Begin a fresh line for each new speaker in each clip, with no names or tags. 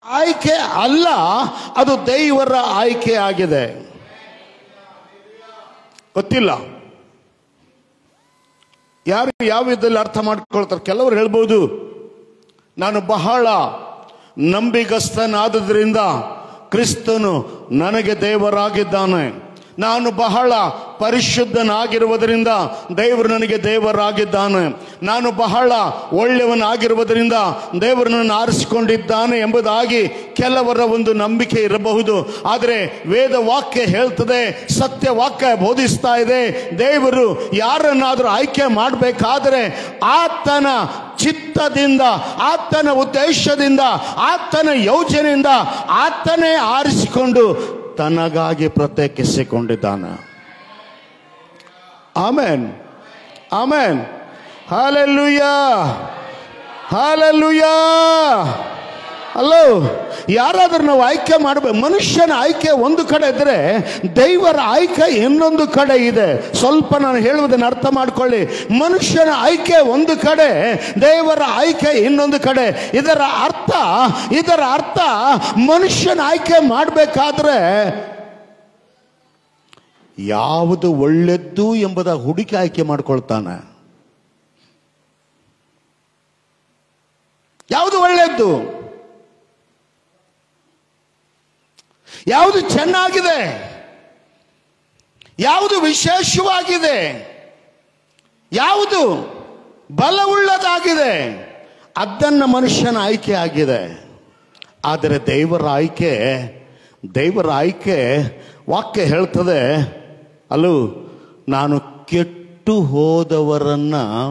ಆಯ್ಕೆ ಅಲ್ಲ ಅದು ದೇವರ ಆಯ್ಕೆ ಆಗಿದೆ ಗೊತ್ತಿಲ್ಲ ಯಾರು ಯಾವ ವಿಧದಲ್ಲಿ ಅರ್ಥ ಮಾಡ್ಕೊಳ್ತಾರೆ ಕೆಲವರು ಹೇಳ್ಬೋದು ನಾನು ಬಹಳ ನಂಬಿಗಸ್ತನಾದದ್ರಿಂದ ಕ್ರಿಸ್ತನು ನನಗೆ ದೇವರಾಗಿದ್ದಾನೆ ನಾನು ಬಹಳ ಪರಿಶುದ್ಧನಾಗಿರುವುದರಿಂದ ದೇವರು ನನಗೆ ದೇವರಾಗಿದ್ದಾನೆ ನಾನು ಬಹಳ ಒಳ್ಳೆಯವನಾಗಿರುವುದರಿಂದ ದೇವರು ನನ್ನ ಆರಿಸಿಕೊಂಡಿದ್ದಾನೆ ಎಂಬುದಾಗಿ ಕೆಲವರ ಒಂದು ನಂಬಿಕೆ ಇರಬಹುದು ಆದರೆ ವೇದ ವಾಕ್ಯ ಹೇಳ್ತದೆ ಸತ್ಯ ವಾಕ್ಯ ಬೋಧಿಸ್ತಾ ಇದೆ ದೇವರು ಯಾರನ್ನಾದರೂ ಆಯ್ಕೆ ಮಾಡಬೇಕಾದರೆ ಆತನ ಚಿತ್ತದಿಂದ ಆತನ ಉದ್ದೇಶದಿಂದ ಆತನ ಯೋಜನೆಯಿಂದ ಆತನೇ ಆರಿಸಿಕೊಂಡು ತನಗಾಗಿ ಪ್ರತ್ಯೇಕಿಸಿಕೊಂಡಿದ್ದಾನೆ ಆಮೇನ್ ಆಮೇನ್ ಹಾಲೆಲ್ಲೂಯ ಹಾಲೆಲ್ಲೂಯ ಅಲ್ಲೋ ಯಾರಾದ್ರೂ ನಾವು ಆಯ್ಕೆ ಮಾಡಬೇಕು ಮನುಷ್ಯನ ಆಯ್ಕೆ ಒಂದು ಕಡೆ ಇದ್ರೆ ದೈವರ ಆಯ್ಕೆ ಇನ್ನೊಂದು ಕಡೆ ಇದೆ ಸ್ವಲ್ಪ ನಾನು ಹೇಳುವುದನ್ನು ಅರ್ಥ ಮಾಡ್ಕೊಳ್ಳಿ ಮನುಷ್ಯನ ಆಯ್ಕೆ ಒಂದು ಕಡೆ ದೇವರ ಆಯ್ಕೆ ಇನ್ನೊಂದು ಕಡೆ ಇದರ ಅರ್ಥ ಇದರ ಅರ್ಥ ಮನುಷ್ಯನ ಆಯ್ಕೆ ಮಾಡಬೇಕಾದ್ರೆ ಯಾವುದು ಒಳ್ಳೆದ್ದು ಎಂಬುದ ಹುಡುಕಿ ಆಯ್ಕೆ ಮಾಡ್ಕೊಳ್ತಾನೆ ಯಾವುದು ಒಳ್ಳೆದ್ದು ಯಾವುದು ಚೆನ್ನಾಗಿದೆ ಯಾವುದು ವಿಶೇಷವಾಗಿದೆ ಯಾವುದು ಬಲವುಳ್ಳದಾಗಿದೆ ಅದನ್ನ ಮನುಷ್ಯನ ಆಯ್ಕೆ ಆಗಿದೆ ಆದರೆ ದೇವರ ಆಯ್ಕೆ ದೇವರ ಆಯ್ಕೆ ವಾಕ್ಯ ಹೇಳ್ತದೆ ಅಲ್ಲೂ ನಾನು ಕೆಟ್ಟು ಹೋದವರನ್ನ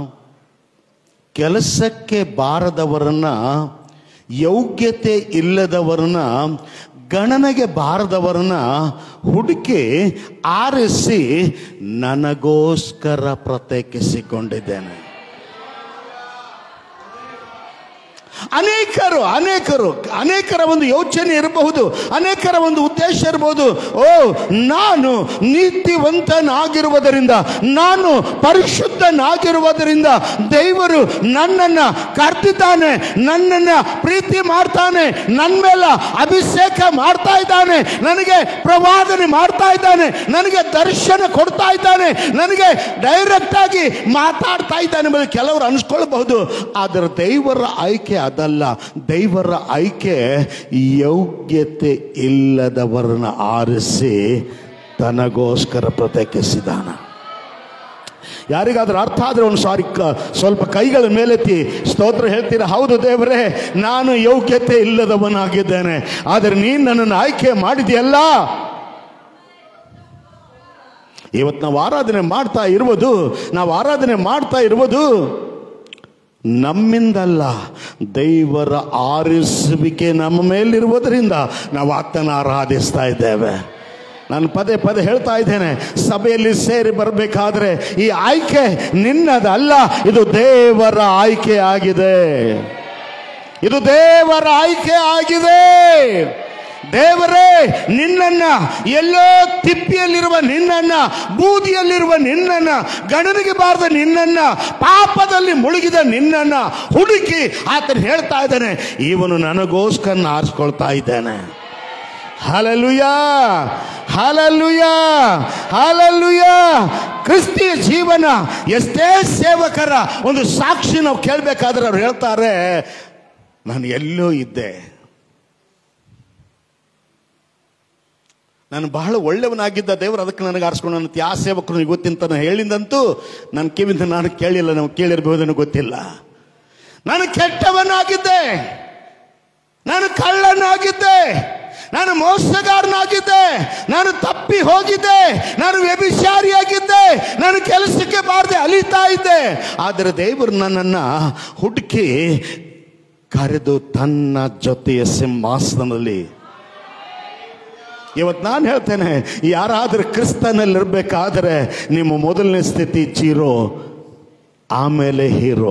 ಕೆಲಸಕ್ಕೆ ಬಾರದವರನ್ನ ಯೋಗ್ಯತೆ ಇಲ್ಲದವರನ್ನ ಗಣನೆಗೆ ಬಾರದವರನ್ನ ಹುಡುಕಿ ಆರಿಸಿ ನನಗೋಸ್ಕರ ಪ್ರತ್ಯೇಕಿಸಿಕೊಂಡಿದ್ದೇನೆ ಅನೇಕರು ಅನೇಕರು ಅನೇಕರ ಒಂದು ಯೋಚನೆ ಇರಬಹುದು ಅನೇಕರ ಒಂದು ಉದ್ದೇಶ ಇರಬಹುದು ಓ ನಾನು ನೀತಿವಂತನಾಗಿರುವುದರಿಂದ ನಾನು ಪರಿಶುದ್ಧನಾಗಿರುವುದರಿಂದ ದೇವರು ನನ್ನನ್ನ ಕರ್ತಿದ್ದಾನೆ ನನ್ನನ್ನ ಪ್ರೀತಿ ಮಾಡ್ತಾನೆ ನನ್ನ ಮೇಲೆ ಅಭಿಷೇಕ ಮಾಡ್ತಾ ಇದ್ದಾನೆ ನನಗೆ ಪ್ರವಾದನೆ ಮಾಡ್ತಾ ಇದ್ದಾನೆ ನನಗೆ ದರ್ಶನ ಕೊಡ್ತಾ ಇದ್ದಾನೆ ನನಗೆ ಡೈರೆಕ್ಟ್ ಆಗಿ ಮಾತಾಡ್ತಾ ಇದ್ದಾನೆ ಎಂಬುದು ಕೆಲವರು ಅನ್ಸ್ಕೊಳ್ಬಹುದು ಆದರೆ ದೇವರ ಆಯ್ಕೆ ಅದಲ್ಲ ದೇವರ ಆಯ್ಕೆ ಯೋಗ್ಯತೆ ಇಲ್ಲದವರನ್ನ ಆರಿಸಿ ತನಗೋಸ್ಕರ ಪ್ರತ್ಯೇಕಿಸಿದಾನ ಯಾರಿಗಾದ್ರೂ ಅರ್ಥ ಆದ್ರೆ ಒಂದು ಸಾರಿ ಕ- ಸ್ವಲ್ಪ ಕೈಗಳ ಮೇಲೆತ್ತಿ ಸ್ತೋತ್ರ ಹೇಳ್ತೀರಾ ಹೌದು ದೇವರೇ ನಾನು ಯೋಗ್ಯತೆ ಇಲ್ಲದವನಾಗಿದ್ದೇನೆ ಆದರೆ ನೀನು ನನ್ನನ್ನು ಆಯ್ಕೆ ಮಾಡಿದೆಯಲ್ಲ ಇವತ್ತು ನಾವು ಆರಾಧನೆ ಮಾಡ್ತಾ ಇರುವುದು ನಾವು ಆರಾಧನೆ ಮಾಡ್ತಾ ಇರುವುದು ನಮ್ಮಿಂದಲ್ಲ ದೇವರ ಆರಿಸುವಿಕೆ ನಮ್ಮ ಮೇಲಿರುವುದರಿಂದ ನಾವು ಆತನ ಆರಾಧಿಸ್ತಾ ಇದ್ದೇವೆ ನಾನು ಪದೇ ಪದೇ ಹೇಳ್ತಾ ಇದ್ದೇನೆ ಸಭೆಯಲ್ಲಿ ಸೇರಿ ಬರಬೇಕಾದ್ರೆ ಈ ಆಯ್ಕೆ ನಿನ್ನದಲ್ಲ ಇದು ದೇವರ ಆಯ್ಕೆ ಆಗಿದೆ ಇದು ದೇವರ ಆಯ್ಕೆ ಆಗಿದೆ ದೇವರೇ ನಿನ್ನನ್ನ ಎಲ್ಲೋ ತಿಪ್ಪಿಯಲ್ಲಿರುವ ನಿನ್ನನ್ನ ಬೂದಿಯಲ್ಲಿರುವ ನಿನ್ನನ್ನ ಗಣನಿಗೆ ಬಾರದ ನಿನ್ನನ್ನ ಪಾಪದಲ್ಲಿ ಮುಳುಗಿದ ನಿನ್ನನ್ನ ಹುಡುಕಿ ಆತನು ಹೇಳ್ತಾ ಇದ್ದಾನೆ ಇವನು ನನಗೋಸ್ಕರ ಆರಿಸ್ಕೊಳ್ತಾ ಇದ್ದಾನೆ ಹಾಲಲುಯ ಹಾಲಲುಯ ಹಾಲಲುಯ ಕ್ರಿಸ್ತಿಯ ಜೀವನ ಎಷ್ಟೇ ಸೇವಕರ ಒಂದು ಸಾಕ್ಷಿ ನಾವು ಕೇಳಬೇಕಾದ್ರೆ ಅವ್ರು ಹೇಳ್ತಾರೆ ನಾನು ಎಲ್ಲೋ ಇದ್ದೆ ನಾನು ಬಹಳ ಒಳ್ಳೆಯವನಾಗಿದ್ದ ದೇವರು ಅದಕ್ಕೆ ನನಗೆ ಆರಿಸ್ಕೊಂಡು ನನ್ನ ಯಾವ ಸೇವಕರು ಗೊತ್ತಿಂತ ನಾನು ಹೇಳಿದಂತೂ ನನ್ನ ಕಿವಿಂದ ನಾನು ಕೇಳಿಲ್ಲ ನಾವು ಕೇಳಿರ್ಬಹುದೇನೋ ಗೊತ್ತಿಲ್ಲ ನಾನು ಕೆಟ್ಟವನಾಗಿದ್ದೆ ನಾನು ಕಳ್ಳನಾಗಿದ್ದೆ ನಾನು ಮೋಸಗಾರನಾಗಿದ್ದೆ ನಾನು ತಪ್ಪಿ ಹೋಗಿದ್ದೆ ನಾನು ವ್ಯಭಿಚಾರಿಯಾಗಿದ್ದೆ ನಾನು ಕೆಲಸಕ್ಕೆ ಬಾರದೆ ಅಲಿತಾ ಇದ್ದೆ ಆದರೆ ದೇವರು ನನ್ನನ್ನು ಹುಡುಕಿ ಕರೆದು ತನ್ನ ಜೊತೆಯ ಸಿಂಹಾಸನದಲ್ಲಿ ಇವತ್ತು ನಾನು ಹೇಳ್ತೇನೆ ಯಾರಾದರೂ ಕ್ರಿಸ್ತನಲ್ಲಿರ್ಬೇಕಾದ್ರೆ ನಿಮ್ಮ ಮೊದಲನೇ ಸ್ಥಿತಿ ಜೀರೋ ಆಮೇಲೆ ಹೀರೋ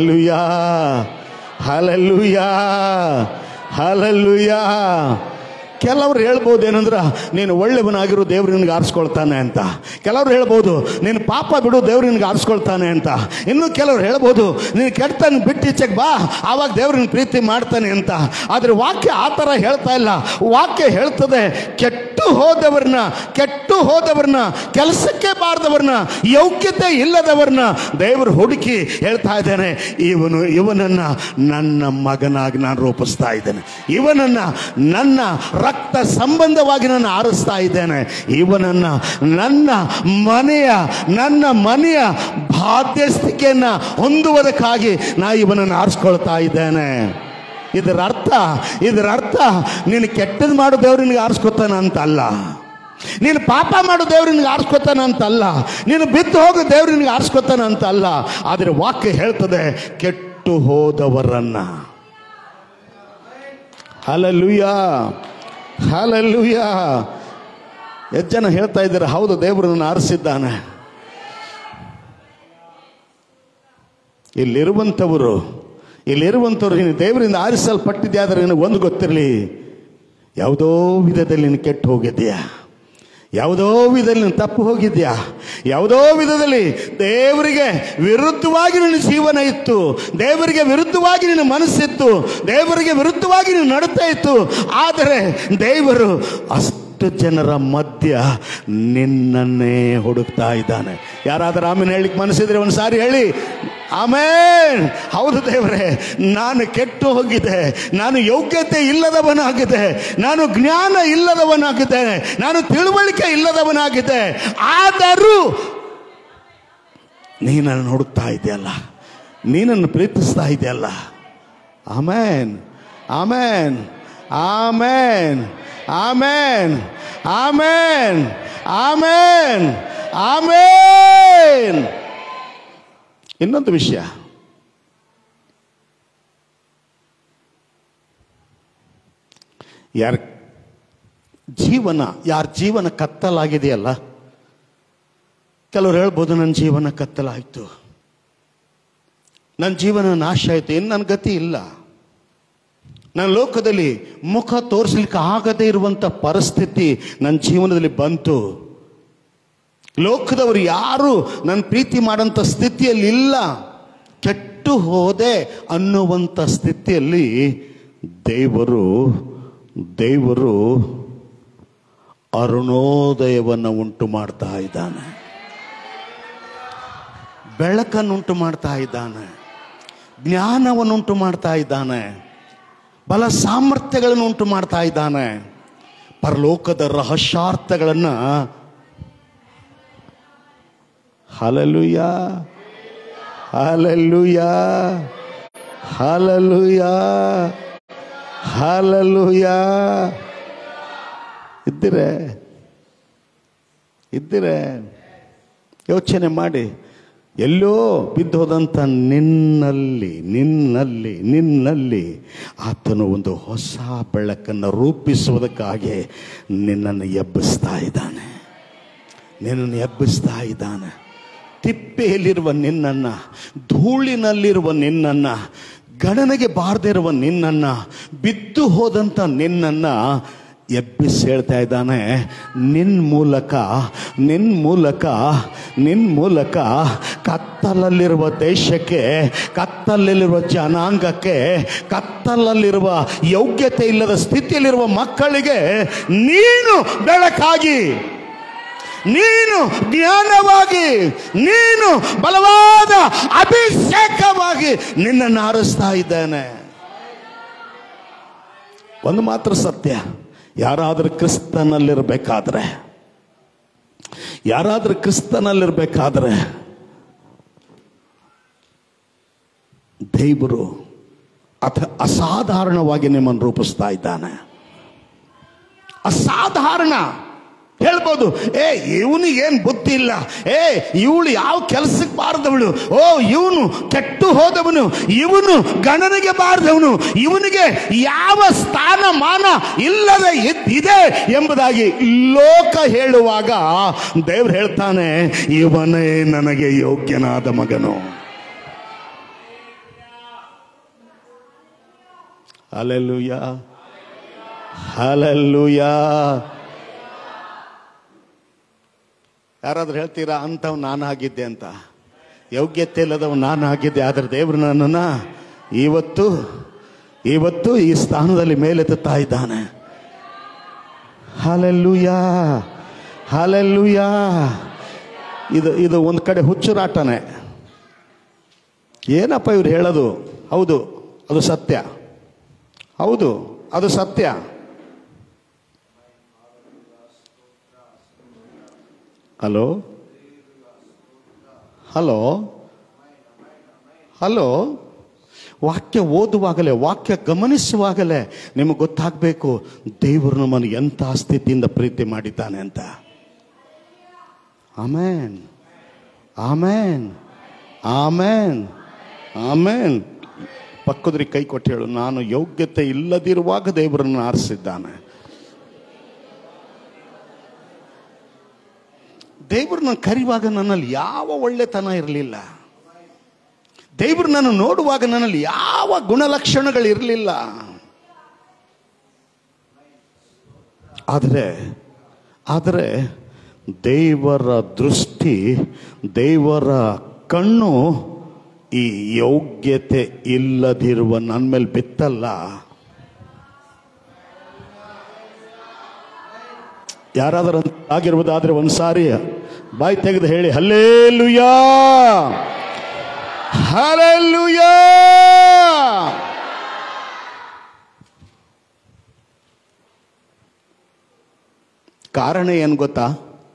ಹಲಲುಯಾ ಹಲಲುಯಾ ಹಲಲುಯಾ ಕೆಲವ್ರು ಹೇಳ್ಬೋದು ಏನಂದ್ರ ನೀನು ಒಳ್ಳೆಯವನಾಗಿರೋ ದೇವ್ರು ನಿನಗೆ ಆರಿಸ್ಕೊಳ್ತಾನೆ ಅಂತ ಕೆಲವ್ರು ಹೇಳ್ಬೋದು ನೀನು ಪಾಪ ಬಿಡು ದೇವ್ರು ನಿನಗೆ ಆರಿಸ್ಕೊಳ್ತಾನೆ ಅಂತ ಇನ್ನು ಕೆಲವ್ರು ಹೇಳ್ಬೋದು ನೀನು ಕೆಟ್ಟತನ ಬಿಟ್ಟು ಈಚೆಗೆ ಬಾ ಆವಾಗ ದೇವ್ರು ನಿನ್ನ ಪ್ರೀತಿ ಮಾಡ್ತಾನೆ ಅಂತ ಆದರೆ ವಾಕ್ಯ ಆ ಥರ ಹೇಳ್ತಾ ಇಲ್ಲ ವಾಕ್ಯ ಹೇಳ್ತದೆ ಕೆಟ್ಟು ಹೋದವ್ರನ್ನ ಕೆಟ್ಟು ಹೋದವ್ರನ್ನ ಕೆಲಸಕ್ಕೆ ಬಾರದವ್ರನ್ನ ಯೋಗ್ಯತೆ ಇಲ್ಲದವ್ರನ್ನ ದೇವರು ಹುಡುಕಿ ಹೇಳ್ತಾ ಇದ್ದೇನೆ ಇವನು ಇವನನ್ನ ನನ್ನ ಮಗನಾಗಿ ನಾನು ರೂಪಿಸ್ತಾ ಇದ್ದೇನೆ ಇವನನ್ನ ನನ್ನ ರಕ್ತ ಸಂಬಂಧವಾಗಿ ನಾನು ಆರಿಸ್ತಾ ಇದ್ದೇನೆ ಇವನನ್ನ ನನ್ನ ಮನೆಯ ನನ್ನ ಮನೆಯ ಬಾಧ್ಯಸ್ಥಿಕೆಯನ್ನ ಹೊಂದುವುದಕ್ಕಾಗಿ ನಾ ಇವನನ್ನು ಆರಿಸ್ಕೊಳ್ತಾ ಇದ್ದೇನೆ ಇದರ ಅರ್ಥ ಇದರ ಅರ್ಥ ನೀನು ಕೆಟ್ಟದ್ದು ಮಾಡೋ ದೇವ್ರು ನಿನಗೆ ಆರಿಸ್ಕೊತಾನ ಅಂತ ಅಲ್ಲ ನೀನು ಪಾಪ ಮಾಡೋ ದೇವ್ರು ನಿನಗೆ ಆರಿಸ್ಕೊತಾನ ಅಂತ ಅಲ್ಲ ನೀನು ಬಿದ್ದು ಹೋಗೋ ದೇವ್ರು ನಿನಗೆ ಆರಿಸ್ಕೊತಾನ ಅಂತ ಅಲ್ಲ ಆದರೆ ವಾಕ್ಯ ಹೇಳ್ತದೆ ಕೆಟ್ಟು ಹೋದವರನ್ನ ಹಲಲುಯ ಹಲಲುಯ ಎಷ್ಟು ಜನ ಹೇಳ್ತಾ ಇದ್ದಾರೆ ಹೌದು ದೇವರು ನನ್ನ ಆರಿಸಿದ್ದಾನೆ ಇಲ್ಲಿರುವಂಥವರು ಇಲ್ಲಿರುವಂಥವ್ರು ನೀನು ದೇವರಿಂದ ಆರಿಸಲ್ಪಟ್ಟಿದ್ದೆ ಆದರೆ ನಿನಗೆ ಒಂದು ಗೊತ್ತಿರಲಿ ಯಾವುದೋ ವಿಧದಲ್ಲಿ ನೀನು ಕೆಟ್ಟು ಹೋಗಿದ್ಯಾ ಯಾವುದೋ ವಿಧದಲ್ಲಿ ನೀನು ತಪ್ಪು ಹೋಗಿದ್ಯಾ ಯಾವುದೋ ವಿಧದಲ್ಲಿ ದೇವರಿಗೆ ವಿರುದ್ಧವಾಗಿ ನಿನ್ನ ಜೀವನ ಇತ್ತು ದೇವರಿಗೆ ವಿರುದ್ಧವಾಗಿ ನಿನ್ನ ಮನಸ್ಸಿತ್ತು ದೇವರಿಗೆ ವಿರುದ್ಧವಾಗಿ ನೀನು ನಡುತ್ತಾ ಇತ್ತು ಆದರೆ ದೇವರು ಅಷ್ಟು ಜನರ ಮಧ್ಯ ನಿನ್ನನ್ನೇ ಹುಡುಕ್ತಾ ಇದ್ದಾನೆ ಯಾರಾದರೂ ಆಮೇಲೆ ಹೇಳಿಕ್ ಮನಸ್ಸಿದ್ರೆ ಒಂದು ಸಾರಿ ಹೇಳಿ ಆಮೇನ್ ಹೌದು ದೇವರೇ ನಾನು ಕೆಟ್ಟು ಹೋಗಿದ್ದೆ ನಾನು ಯೋಗ್ಯತೆ ಇಲ್ಲದವನಾಗಿದೆ ನಾನು ಜ್ಞಾನ ಇಲ್ಲದವನಾಗಿದೆ ನಾನು ತಿಳುವಳಿಕೆ ಇಲ್ಲದವನಾಗಿದೆ ಆದರೂ ನೀನನ್ನು ಹುಡುಕ್ತಾ ಇದೆಯಲ್ಲ ನೀನನ್ನು ಪ್ರೀತಿಸ್ತಾ ಇದೆಯಲ್ಲ ಆಮೇನ್ amen amen amen amen amen ಆಮೇನ್ ಇನ್ನೊಂದು ವಿಷಯ ಯಾರ ಜೀವನ ಯಾರ ಜೀವನ ಕತ್ತಲಾಗಿದೆಯಲ್ಲ ಕೆಲವರು ಹೇಳ್ಬೋದು ನನ್ನ ಜೀವನ ಕತ್ತಲಾಯಿತು ನನ್ನ ಜೀವನ ನಾಶ ಆಯಿತು ಇನ್ನು ನನ್ನ ಗತಿ ಇಲ್ಲ ನನ್ನ ಲೋಕದಲ್ಲಿ ಮುಖ ತೋರಿಸ್ಲಿಕ್ಕೆ ಆಗದೇ ಇರುವಂಥ ಪರಿಸ್ಥಿತಿ ನನ್ನ ಜೀವನದಲ್ಲಿ ಬಂತು ಲೋಕದವರು ಯಾರು ನನ್ನ ಪ್ರೀತಿ ಮಾಡೋಂಥ ಸ್ಥಿತಿಯಲ್ಲಿ ಇಲ್ಲ ಕೆಟ್ಟು ಹೋದೆ ಅನ್ನುವಂಥ ಸ್ಥಿತಿಯಲ್ಲಿ ದೇವರು ದೇವರು ಅರುಣೋದಯವನ್ನು ಉಂಟು ಮಾಡ್ತಾ ಇದ್ದಾನೆ ಬೆಳಕನ್ನುಂಟು ಮಾಡ್ತಾ ಇದ್ದಾನೆ ಜ್ಞಾನವನ್ನುಂಟು ಮಾಡ್ತಾ ಇದ್ದಾನೆ ಬಲ ಸಾಮರ್ಥ್ಯಗಳನ್ನು ಉಂಟು ಮಾಡ್ತಾ ಇದ್ದಾನೆ ಪರಲೋಕದ ರಹಸ್ಯಾರ್ಥಗಳನ್ನು ಹಲಲುಯ ಹಲಲುಯ ಹಲಲುಯ ಹಲಲುಯ ಇದ್ದಿರೆ ಇದ್ದಿರೆ ಯೋಚನೆ ಮಾಡಿ ಎಲ್ಲೋ ಬಿದ್ದೋದಂಥ ನಿನ್ನಲ್ಲಿ ನಿನ್ನಲ್ಲಿ ನಿನ್ನಲ್ಲಿ ಆತನು ಒಂದು ಹೊಸ ಬೆಳಕನ್ನು ರೂಪಿಸುವುದಕ್ಕಾಗಿ ನಿನ್ನನ್ನು ಎಬ್ಬಿಸ್ತಾ ಇದ್ದಾನೆ ನಿನ್ನನ್ನು ಎಬ್ಬಿಸ್ತಾ ಇದ್ದಾನೆ ತಿಪ್ಪೆಯಲ್ಲಿರುವ ನಿನ್ನನ್ನು ಧೂಳಿನಲ್ಲಿರುವ ನಿನ್ನನ್ನು ಗಣನೆಗೆ ಬಾರದಿರುವ ನಿನ್ನನ್ನು ಬಿದ್ದು ಹೋದಂಥ ನಿನ್ನನ್ನು ಎಬ್ಬಿಸಿ ಹೇಳ್ತಾ ಇದ್ದಾನೆ ನಿನ್ನ ಮೂಲಕ ನಿನ್ನ ಮೂಲಕ ನಿನ್ನ ಮೂಲಕ ಕತ್ತಲಲ್ಲಿರುವ ದೇಶಕ್ಕೆ ಕತ್ತಲಲ್ಲಿರುವ ಜನಾಂಗಕ್ಕೆ ಕತ್ತಲಲ್ಲಿರುವ ಯೋಗ್ಯತೆ ಇಲ್ಲದ ಸ್ಥಿತಿಯಲ್ಲಿರುವ ಮಕ್ಕಳಿಗೆ ನೀನು ಬೆಳಕಾಗಿ ನೀನು ಜ್ಞಾನವಾಗಿ ನೀನು ಬಲವಾದ ಅಭಿಷೇಕವಾಗಿ ನಿನ್ನನ್ನು ಆರಿಸ್ತಾ ಇದ್ದೇನೆ ಒಂದು ಮಾತ್ರ ಸತ್ಯ ಯಾರಾದರೂ ಕ್ರಿಸ್ತನಲ್ಲಿರಬೇಕಾದ್ರೆ ಯಾರಾದರೂ ಕ್ರಿಸ್ತನಲ್ಲಿರಬೇಕಾದ್ರೆ ದೇವರು ಅಥ ಅಸಾಧಾರಣವಾಗಿ ನಿಮ್ಮನ್ನು ರೂಪಿಸ್ತಾ ಇದ್ದಾನೆ ಅಸಾಧಾರಣ ಹೇಳ್ಬೋದು ಏ ಇವನಿಗೆ ಏನು ಬುದ್ಧಿ ಇಲ್ಲ ಏ ಇವಳು ಯಾವ ಕೆಲಸಕ್ಕೆ ಬಾರದವಳು ಓ ಇವನು ಕೆಟ್ಟು ಹೋದವನು ಇವನು ಗಣನೆಗೆ ಬಾರದವನು ಇವನಿಗೆ ಯಾವ ಸ್ಥಾನಮಾನ ಇಲ್ಲದೆ ಇದ್- ಇದೆ ಎಂಬುದಾಗಿ ಲೋಕ ಹೇಳುವಾಗ ದೇವ್ರು ಹೇಳ್ತಾನೆ ಇವನೇ ನನಗೆ ಯೋಗ್ಯನಾದ ಮಗನು ಅಲ್ಲೆಲ್ಲೂಯ ಹಲಲ್ಲೂಯ ಯಾರಾದ್ರೂ ಹೇಳ್ತೀರಾ ಅಂಥವ್ ನಾನು ಆಗಿದ್ದೆ ಅಂತ ಯೋಗ್ಯತೆ ಇಲ್ಲದವ್ ನಾನು ಆಗಿದ್ದೆ ಆದ್ರೆ ದೇವರು ನನ್ನನ್ನ ಇವತ್ತು ಇವತ್ತು ಈ ಸ್ಥಾನದಲ್ಲಿ ಮೇಲೆತ್ತುತ್ತಾ ಇದ್ದಾನೆ ಹಾಲೆಲ್ಲೂಯ ಹಾಲೆಲ್ಲೂಯ ಇದು ಇದು ಒಂದು ಕಡೆ ಹುಚ್ಚುರಾಟನೆ ಏನಪ್ಪ ಇವ್ರು ಹೇಳೋದು ಹೌದು ಅದು ಸತ್ಯ ಹೌದು ಅದು ಸತ್ಯ ಹಲೋ ಹಲೋ ಹಲೋ ವಾಕ್ಯ ಓದುವಾಗಲೇ ವಾಕ್ಯ ಗಮನಿಸುವಾಗಲೇ ನಿಮಗೆ ಗೊತ್ತಾಗಬೇಕು ದೇವರು ನಮ್ಮನ್ನು ಎಂಥ ಸ್ಥಿತಿಯಿಂದ ಪ್ರೀತಿ ಮಾಡಿದ್ದಾನೆ ಅಂತ ಆಮೇನ್ ಆಮೇನ್ ಆಮೇನ್ ಆಮೇನ್ ಪಕ್ಕದ್ರಿಗೆ ಕೈ ಕೊಟ್ಟು ಹೇಳು ನಾನು ಯೋಗ್ಯತೆ ಇಲ್ಲದಿರುವಾಗ ದೇವರನ್ನು ಆರಿಸಿದ್ದಾನೆ ದೇವ್ರನ್ನ ಕರೆಯುವಾಗ ನನ್ನಲ್ಲಿ ಯಾವ ಒಳ್ಳೆತನ ಇರಲಿಲ್ಲ ದೇವ್ರು ನಾನು ನೋಡುವಾಗ ನನ್ನಲ್ಲಿ ಯಾವ ಗುಣಲಕ್ಷಣಗಳು ಇರಲಿಲ್ಲ ಆದರೆ ಆದರೆ ದೇವರ ದೃಷ್ಟಿ ದೇವರ ಕಣ್ಣು ಈ ಯೋಗ್ಯತೆ ಇಲ್ಲದಿರುವ ನನ್ನ ಮೇಲೆ ಬಿತ್ತಲ್ಲ ಯಾರಾದರೂ ಆಗಿರ್ಬೋದಾದ್ರೆ ಒಂದ್ಸಾರಿ ಬಾಯಿ ತೆಗೆದು ಹೇಳಿ ಹಲ್ಲೇಲುಯಾ ಹಲ್ಲೇಲುಯಾ ಕಾರಣ ಏನು ಗೊತ್ತಾ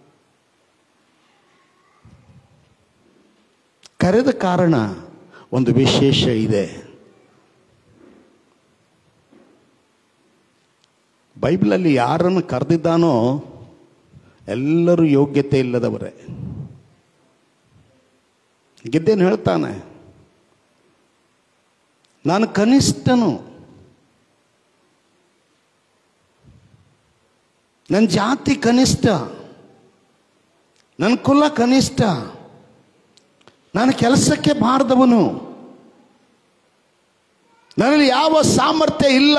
ಕರೆದ ಕಾರಣ ಒಂದು ವಿಶೇಷ ಇದೆ ಬೈಬಲಲ್ಲಿ ಯಾರನ್ನು ಕರೆದಿದ್ದಾನೋ ಎಲ್ಲರೂ ಯೋಗ್ಯತೆ ಇಲ್ಲದವರೇ ಗೆದ್ದೇನು ಹೇಳ್ತಾನೆ ನಾನು ಕನಿಷ್ಠನು ನನ್ನ ಜಾತಿ ಕನಿಷ್ಠ ನನ್ನ ಕುಲ ಕನಿಷ್ಠ ನಾನು ಕೆಲಸಕ್ಕೆ ಬಾರದವನು ನನ್ನಲ್ಲಿ ಯಾವ ಸಾಮರ್ಥ್ಯ ಇಲ್ಲ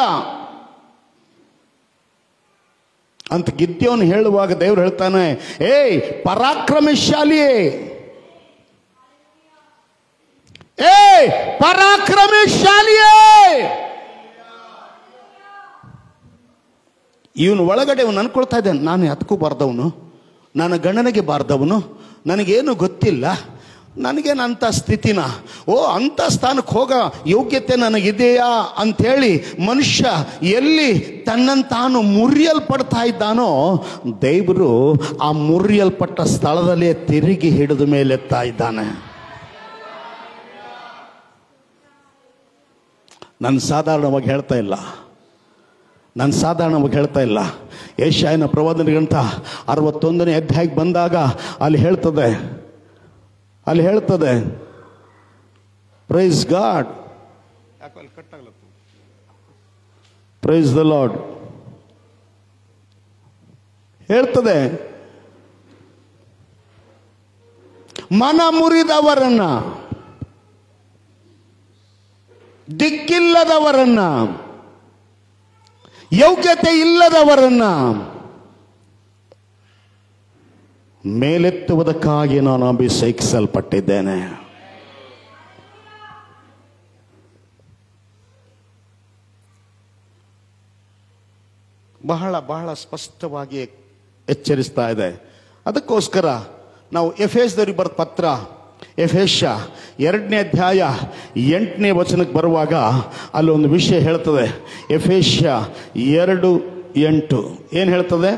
ಅಂತ ಗಿದ್ಯೋನು ಹೇಳುವಾಗ ದೇವ್ರು ಹೇಳ್ತಾನೆ ಏಯ್ ಪರಾಕ್ರಮಶಾಲಿಯೇ ಏಯ್ ಪರಾಕ್ರಮಶಾಲಿಯೇ ಇವನು ಒಳಗಡೆ ಇವನು ಅನ್ಕೊಳ್ತಾ ಇದ್ದಾನೆ ನಾನು ಅದಕ್ಕೂ ಬಾರ್ದವನು ನನ್ನ ಗಣನೆಗೆ ಬಾರ್ದವನು ನನಗೇನು ಗೊತ್ತಿಲ್ಲ ನನಗೇನು ಅಂಥ ಸ್ಥಿತಿನ ಓ ಅಂಥ ಸ್ಥಾನಕ್ಕೆ ಹೋಗ ಯೋಗ್ಯತೆ ನನಗಿದೆಯಾ ಅಂಥೇಳಿ ಮನುಷ್ಯ ಎಲ್ಲಿ ತನ್ನನ್ನು ತಾನು ಮುರಿಯಲ್ಪಡ್ತಾ ಇದ್ದಾನೋ ದೇವರು ಆ ಮುರಿಯಲ್ಪಟ್ಟ ಸ್ಥಳದಲ್ಲೇ ತಿರುಗಿ ಹಿಡಿದ ಮೇಲೆತ್ತಾ ಇದ್ದಾನೆ ನಾನು ಸಾಧಾರಣವಾಗಿ ಹೇಳ್ತಾ ಇಲ್ಲ ನಾನು ಸಾಧಾರಣವಾಗಿ ಹೇಳ್ತಾ ಇಲ್ಲ ಏಷ್ಯಾಯನ ಪ್ರವಾದನೆಗಂತ ಅರವತ್ತೊಂದನೇ ಅಧ್ಯಾಯಕ್ಕೆ ಬಂದಾಗ ಅಲ್ಲಿ ಹೇಳ್ತದೆ ಅಲ್ಲಿ ಹೇಳ್ತದೆ praise God praise the Lord ಹೇಳ್ತದೆ ಮನ ಮುರಿದವರನ್ನ ದಿಕ್ಕಿಲ್ಲದವರನ್ನ ಯೋಗ್ಯತೆ ಇಲ್ಲದವರನ್ನ ಮೇಲೆತ್ತುವುದಕ್ಕಾಗಿ ನಾನು ಅಭಿಷೇಕಿಸಲ್ಪಟ್ಟಿದ್ದೇನೆ ಬಹಳ ಬಹಳ ಸ್ಪಷ್ಟವಾಗಿ ಎಚ್ಚರಿಸ್ತಾ ಇದೆ ಅದಕ್ಕೋಸ್ಕರ ನಾವು ಎಫೇಸ್ದವ್ರಿಗೆ ಬರೆದ ಪತ್ರ ಎಫೇಶ ಎರಡನೇ ಅಧ್ಯಾಯ ಎಂಟನೇ ವಚನಕ್ಕೆ ಬರುವಾಗ ಅಲ್ಲಿ ಒಂದು ವಿಷಯ ಹೇಳ್ತದೆ ಎಫೇಶ ಎರಡು ಎಂಟು ಏನು ಹೇಳ್ತದೆ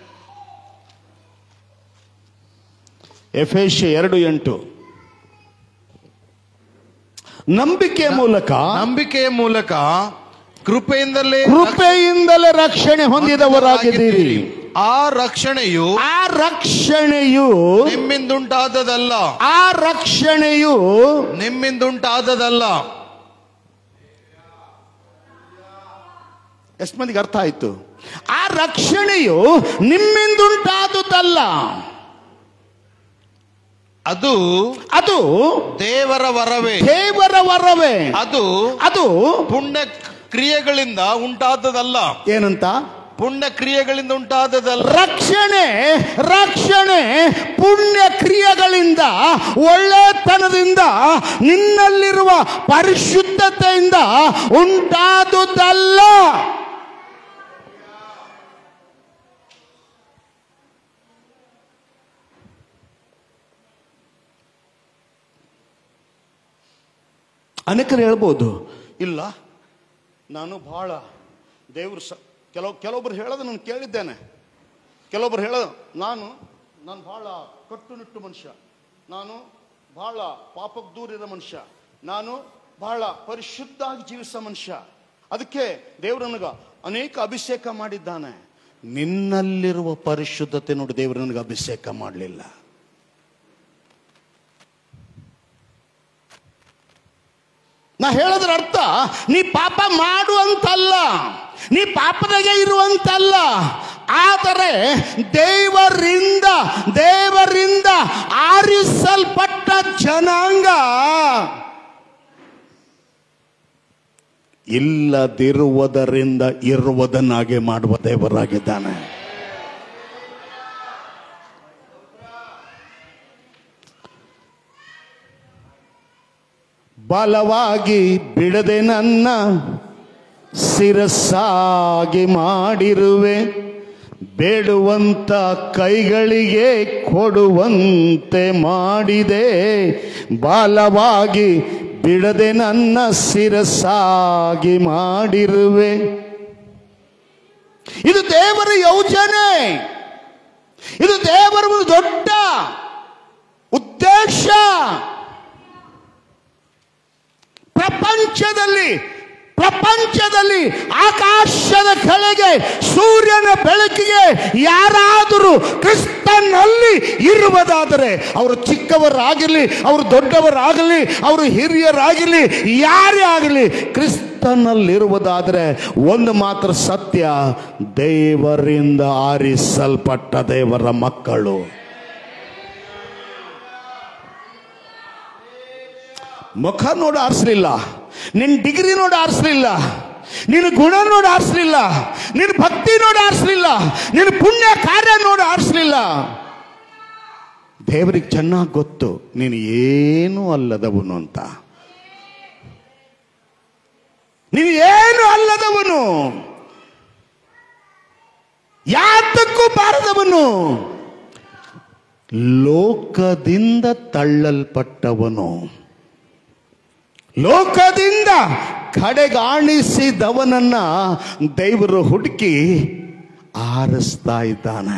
ಎಫೇಶ ಎರಡು ಎಂಟು ನಂಬಿಕೆಯ ಮೂಲಕ
ನಂಬಿಕೆಯ ಮೂಲಕ ಕೃಪೆಯಿಂದಲೇ
ಕೃಪೆಯಿಂದಲೇ ರಕ್ಷಣೆ ಹೊಂದಿದವರಾಗಿದ್ದೀರಿ
ಆ ರಕ್ಷಣೆಯು
ಆ ರಕ್ಷಣೆಯು
ನಿಮ್ಮಿಂದುಂಟಾದದಲ್ಲ
ಆ ರಕ್ಷಣೆಯು
ನಿಮ್ಮಿಂದುಂಟಾದದಲ್ಲ
ಎಷ್ಟು ಮಂದಿಗೆ ಅರ್ಥ ಆಯ್ತು ಆ ರಕ್ಷಣೆಯು ನಿಮ್ಮಿಂದುಂಟಾದುದಲ್ಲ
ಅದು
ಅದು
ದೇವರ ವರವೇ
ದೇವರ ವರವೇ
ಅದು
ಅದು
ಪುಣ್ಯ ಕ್ರಿಯೆಗಳಿಂದ ಉಂಟಾದದಲ್ಲ
ಏನಂತ
ಪುಣ್ಯ ಕ್ರಿಯೆಗಳಿಂದ ಉಂಟಾದದಲ್ಲ
ರಕ್ಷಣೆ ರಕ್ಷಣೆ ಪುಣ್ಯ ಕ್ರಿಯೆಗಳಿಂದ ಒಳ್ಳೆತನದಿಂದ ನಿನ್ನಲ್ಲಿರುವ ಪರಿಶುದ್ಧತೆಯಿಂದ ಉಂಟಾದುದಲ್ಲ ಅನೇಕರು ಹೇಳ್ಬೋದು ಇಲ್ಲ ನಾನು ಬಹಳ ದೇವರು ಸ ಕೆಲವು ಕೆಲವೊಬ್ರು ಹೇಳೋದು ನಾನು ಕೇಳಿದ್ದೇನೆ ಕೆಲವೊಬ್ರು ಹೇಳೋದು ನಾನು ನಾನು ಬಹಳ ಕಟ್ಟುನಿಟ್ಟು ಮನುಷ್ಯ ನಾನು ಬಹಳ ಪಾಪಕ್ಕೆ ದೂರ ಇರೋ ಮನುಷ್ಯ ನಾನು ಬಹಳ ಪರಿಶುದ್ಧಾಗಿ ಜೀವಿಸೋ ಮನುಷ್ಯ ಅದಕ್ಕೆ ದೇವರು ನನಗೆ ಅನೇಕ ಅಭಿಷೇಕ ಮಾಡಿದ್ದಾನೆ ನಿನ್ನಲ್ಲಿರುವ ಪರಿಶುದ್ಧತೆ ನೋಡಿ ದೇವರು ನನಗೆ ಅಭಿಷೇಕ ಮಾಡಲಿಲ್ಲ ನಾ ಹೇಳೋದ್ರ ಅರ್ಥ ನೀ ಪಾಪ ಮಾಡುವಂತಲ್ಲ ನೀ ಪಾಪದಾಗೆ ಇರುವಂತಲ್ಲ ಆದರೆ ದೇವರಿಂದ ದೇವರಿಂದ ಆರಿಸಲ್ಪಟ್ಟ ಜನಾಂಗ ಇಲ್ಲದಿರುವುದರಿಂದ ಇರುವುದನ್ನಾಗೆ ಮಾಡುವ ದೇವರಾಗಿದ್ದಾನೆ ಬಲವಾಗಿ ಬಿಡದೆ ನನ್ನ ಶಿರಸ್ಸಾಗಿ ಮಾಡಿರುವೆ ಬೇಡುವಂತ ಕೈಗಳಿಗೆ ಕೊಡುವಂತೆ ಮಾಡಿದೆ ಬಾಲವಾಗಿ ಬಿಡದೆ ನನ್ನ ಶಿರಸ್ಸಾಗಿ ಮಾಡಿರುವೆ ಇದು ದೇವರ ಯೋಜನೆ ಇದು ದೇವರ ಒಂದು ದೊಡ್ಡ ಉದ್ದೇಶ ಪ್ರಪಂಚದಲ್ಲಿ ಪ್ರಪಂಚದಲ್ಲಿ ಆಕಾಶದ ಕೆಳಗೆ ಸೂರ್ಯನ ಬೆಳಕಿಗೆ ಯಾರಾದರೂ ಕ್ರಿಸ್ತನಲ್ಲಿ ಇರುವುದಾದರೆ ಅವರು ಚಿಕ್ಕವರಾಗಿರಲಿ ಅವರು ದೊಡ್ಡವರಾಗಲಿ ಅವರು ಹಿರಿಯರಾಗಿರಲಿ ಯಾರೇ ಆಗಲಿ ಕ್ರಿಸ್ತನಲ್ಲಿರುವುದಾದರೆ ಒಂದು ಮಾತ್ರ ಸತ್ಯ ದೇವರಿಂದ ಆರಿಸಲ್ಪಟ್ಟ ದೇವರ ಮಕ್ಕಳು ಮುಖ ನೋಡಿ ಆರಿಸ್ಲಿಲ್ಲ ನಿನ್ನ ಡಿಗ್ರಿ ನೋಡಿ ಆರಿಸ್ಲಿಲ್ಲ ನಿನ್ನ ಗುಣ ನೋಡಿ ಆರಿಸ್ಲಿಲ್ಲ ನಿನ್ನ ಭಕ್ತಿ ನೋಡಿ ಆರಿಸ್ಲಿಲ್ಲ ನಿನ್ನ ಪುಣ್ಯ ಕಾರ್ಯ ನೋಡಿ ಆರಿಸ್ಲಿಲ್ಲ ದೇವರಿಗೆ ಚೆನ್ನಾಗಿ ಗೊತ್ತು ನೀನು ಏನೂ ಅಲ್ಲದವನು ಅಂತ ನೀನು ಏನು ಅಲ್ಲದವನು ಯಾತಕ್ಕೂ ಬಾರದವನು ಲೋಕದಿಂದ ತಳ್ಳಲ್ಪಟ್ಟವನು ಲೋಕದಿಂದ ಕಡೆಗಾಣಿಸಿದವನನ್ನ ದೇವರು ಹುಡುಕಿ ಆರಿಸ್ತಾ ಇದ್ದಾನೆ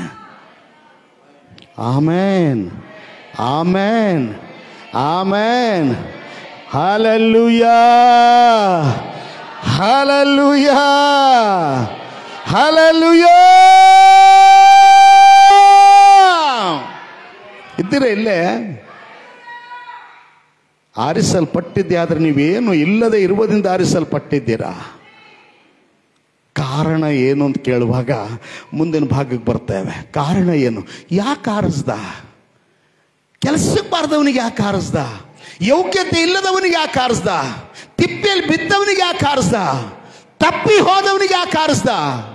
amen amen amen hallelujah hallelujah hallelujah ಇದ್ದೀರಾ ಇಲ್ಲೇ ಆರಿಸಲ್ಪಟ್ಟಿದ್ದೆ ಆದರೆ ನೀವೇನು ಇಲ್ಲದೆ ಇರುವುದರಿಂದ ಆರಿಸಲ್ಪಟ್ಟಿದ್ದೀರಾ ಕಾರಣ ಏನು ಅಂತ ಕೇಳುವಾಗ ಮುಂದಿನ ಭಾಗಕ್ಕೆ ಬರ್ತೇವೆ ಕಾರಣ ಏನು ಯಾಕೆ ಆರಿಸ್ದ ಕೆಲಸಕ್ಕೆ ಬಾರದವನಿಗೆ ಯಾಕೆ ಆರಿಸ್ದ ಯೋಗ್ಯತೆ ಇಲ್ಲದವನಿಗೆ ಯಾಕೆ ಆರಿಸ್ದ ತಿಪ್ಪೆಯಲ್ಲಿ ಬಿದ್ದವನಿಗೆ ಯಾಕೆ ಆರಿಸ್ದ ತಪ್ಪಿ ಹೋದವನಿಗೆ ಯಾಕೆ ಆರಿಸ್ದ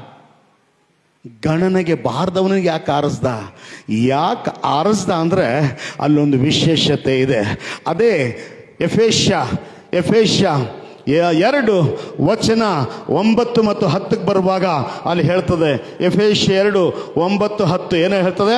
ಗಣನೆಗೆ ಬಾರದವನಿಗೆ ಯಾಕೆ ಆರಿಸ್ದ ಯಾಕೆ ಆರಿಸ್ದ ಅಂದರೆ ಅಲ್ಲೊಂದು ವಿಶೇಷತೆ ಇದೆ ಅದೇ ಎಫೇಷ್ಯ ಎಫೇಷ್ಯ ಎ- ಎರಡು ವಚನ ಒಂಬತ್ತು ಮತ್ತು ಹತ್ತಕ್ಕೆ ಬರುವಾಗ ಅಲ್ಲಿ ಹೇಳ್ತದೆ ಎಫೇಷ್ಯ ಎರಡು ಒಂಬತ್ತು ಹತ್ತು ಏನೋ ಹೇಳ್ತದೆ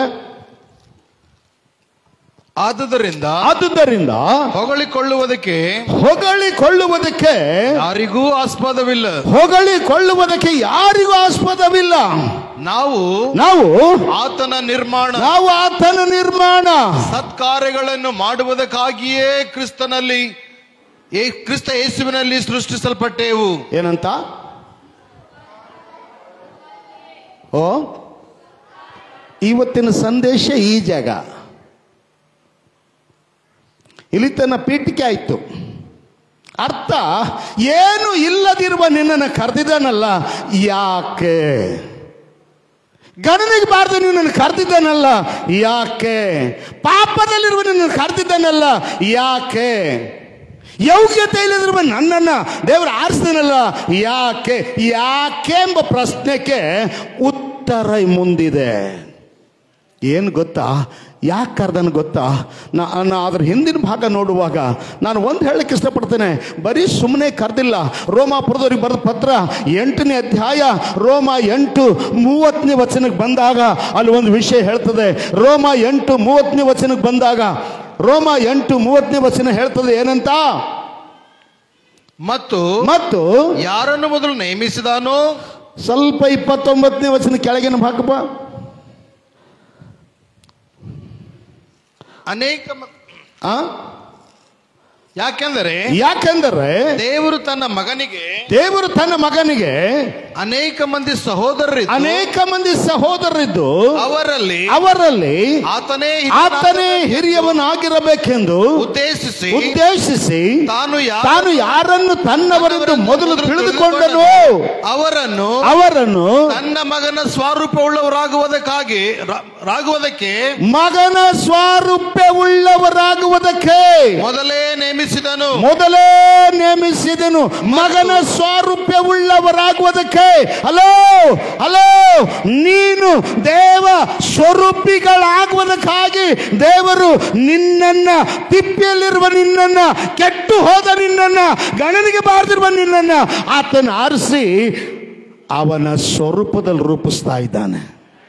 ಆದುದರಿಂದ
ಆದುದರಿಂದ
ಹೊಗಳಿಕೊಳ್ಳುವುದಕ್ಕೆ
ಹೊಗಳಿಕೊಳ್ಳುವುದಕ್ಕೆ
ಯಾರಿಗೂ ಆಸ್ಪದವಿಲ್ಲ
ಹೊಗಳಿಕೊಳ್ಳುವುದಕ್ಕೆ ಯಾರಿಗೂ ಆಸ್ಪದವಿಲ್ಲ
ನಾವು
ನಾವು
ಆತನ ನಿರ್ಮಾಣ
ನಾವು ಆತನ ನಿರ್ಮಾಣ
ಸತ್ಕಾರ್ಯಗಳನ್ನು ಮಾಡುವುದಕ್ಕಾಗಿಯೇ ಕ್ರಿಸ್ತನಲ್ಲಿ ಏ- ಕ್ರಿಸ್ತ ಯೇಸುವಿನಲ್ಲಿ ಸೃಷ್ಟಿಸಲ್ಪಟ್ಟೆವು
ಏನಂತ ಓ ಇವತ್ತಿನ ಸಂದೇಶ ಈ ಜಾಗ ಇಲ್ಲಿ ತನ್ನ ಪೀಠಿಕೆ ಆಯ್ತು ಅರ್ಥ ಏನು ಇಲ್ಲದಿರುವ ನಿನ್ನನ್ನು ಕರೆದಿದ್ದಾನಲ್ಲ ಯಾಕೆ ಗಣನೆಗೆ ಬಾರದೆ ನಿನ್ನನ್ನು ಕರೆದಿದ್ದಾನಲ್ಲ ಯಾಕೆ ಪಾಪದಲ್ಲಿರುವ ನಿನ್ನನ್ನು ಕರೆದಿದ್ದಾನಲ್ಲ ಯಾಕೆ ಯೋಗ್ಯತೆ ಇಲ್ಲದ್ರೆ ನನ್ನನ್ನ ದೇವರು ಆರಿಸ್ತಾನಲ್ಲ ಯಾಕೆ ಯಾಕೆ ಎಂಬ ಪ್ರಶ್ನೆಗೆ ಉತ್ತರ ಮುಂದಿದೆ ಏನು ಗೊತ್ತಾ ಯಾಕೆ ಕರ್ದನ್ ಗೊತ್ತಾ ನಾ ನಾ ಅದ್ರ ಹಿಂದಿನ ಭಾಗ ನೋಡುವಾಗ ನಾನು ಒಂದು ಹೇಳಕ್ಕೆ ಇಷ್ಟಪಡ್ತೇನೆ ಬರೀ ಸುಮ್ಮನೆ ಕರೆದಿಲ್ಲ ರೋಮಾಪುರದವ್ರಿಗೆ ಬರೆದ ಪತ್ರ ಎಂಟನೇ ಅಧ್ಯಾಯ ರೋಮ ಎಂಟು ಮೂವತ್ತನೇ ವಚನಕ್ಕೆ ಬಂದಾಗ ಅಲ್ಲಿ ಒಂದು ವಿಷಯ ಹೇಳ್ತದೆ ರೋಮ ಎಂಟು ಮೂವತ್ತನೇ ವಚನಕ್ಕೆ ಬಂದಾಗ ರೋಮ ಎಂಟು ಮೂವತ್ತನೇ ವಚನ ಹೇಳ್ತದೆ ಏನಂತ
ಮತ್ತು
ಮತ್ತು
ಯಾರನ್ನು ಮೊದಲು ನೇಮಿಸಿದಾನೋ
ಸ್ವಲ್ಪ ಇಪ್ಪತ್ತೊಂಬತ್ತನೇ ವಚನ ಕೆಳಗಿನ ಭಾಗಪ್ಪ
ಅನೇಕ ಮ-
ಆ
ಯಾಕೆಂದರೆ
ಯಾಕೆಂದರೆ
ದೇವರು ತನ್ನ ಮಗನಿಗೆ
ದೇವರು ತನ್ನ ಮಗನಿಗೆ
ಅನೇಕ ಮಂದಿ ಸಹೋದರರಿದ್ದು
ಅನೇಕ ಮಂದಿ ಸಹೋದರರಿದ್ದು
ಅವರಲ್ಲಿ
ಅವರಲ್ಲಿ
ಆತನೇ
ಆತನೇ ಹಿರಿಯವನಾಗಿರಬೇಕೆಂದು
ಉದ್ದೇಶಿಸಿ
ಉದ್ದೇಶಿಸಿ
ತಾನು ಯಾರ-
ತಾನು ಯಾರನ್ನು ತನ್ನವರೆಂದು ಮೊದಲು ತಿಳಿದುಕೊಂಡನು
ಅವರನ್ನು
ಅವರನ್ನು
ತನ್ನ ಮಗನ ಸ್ವರೂಪವುಳ್ಳವರಾಗುವುದಕ್ಕಾಗಿ ರಾ- ರಾಗುವುದಕ್ಕೆ
ಮಗನ ಸ್ವಾರೂಪ್ಯವುಳ್ಳವರಾಗುವುದಕ್ಕೆ
ಮೊದಲೇ ನೇಮಿಸಿದನು
ಮೊದಲೇ ನೇಮಿಸಿದನು ಮಗನ ಸ್ವಾರೂಪ್ಯವುಳ್ಳವರಾಗುವುದಕ್ಕೆ ಹಲೋ ಹಲೋ ನೀನು ದೇವ ಸ್ವರೂಪಿಗಳಾಗುವುದಕ್ಕಾಗಿ ದೇವರು ನಿನ್ನನ್ನ ತಿಪ್ಪಿಯಲ್ಲಿರುವ ನಿನ್ನನ್ನ ಕೆಟ್ಟು ಹೋದ ನಿನ್ನನ್ನ ಗಣನಿಗೆ ಬಾರದಿರುವ ನಿನ್ನನ್ನ ಆತನ ಆರಿಸಿ ಅವನ ಸ್ವರೂಪದಲ್ಲಿ ರೂಪಿಸ್ತಾ ಇದ್ದಾನೆ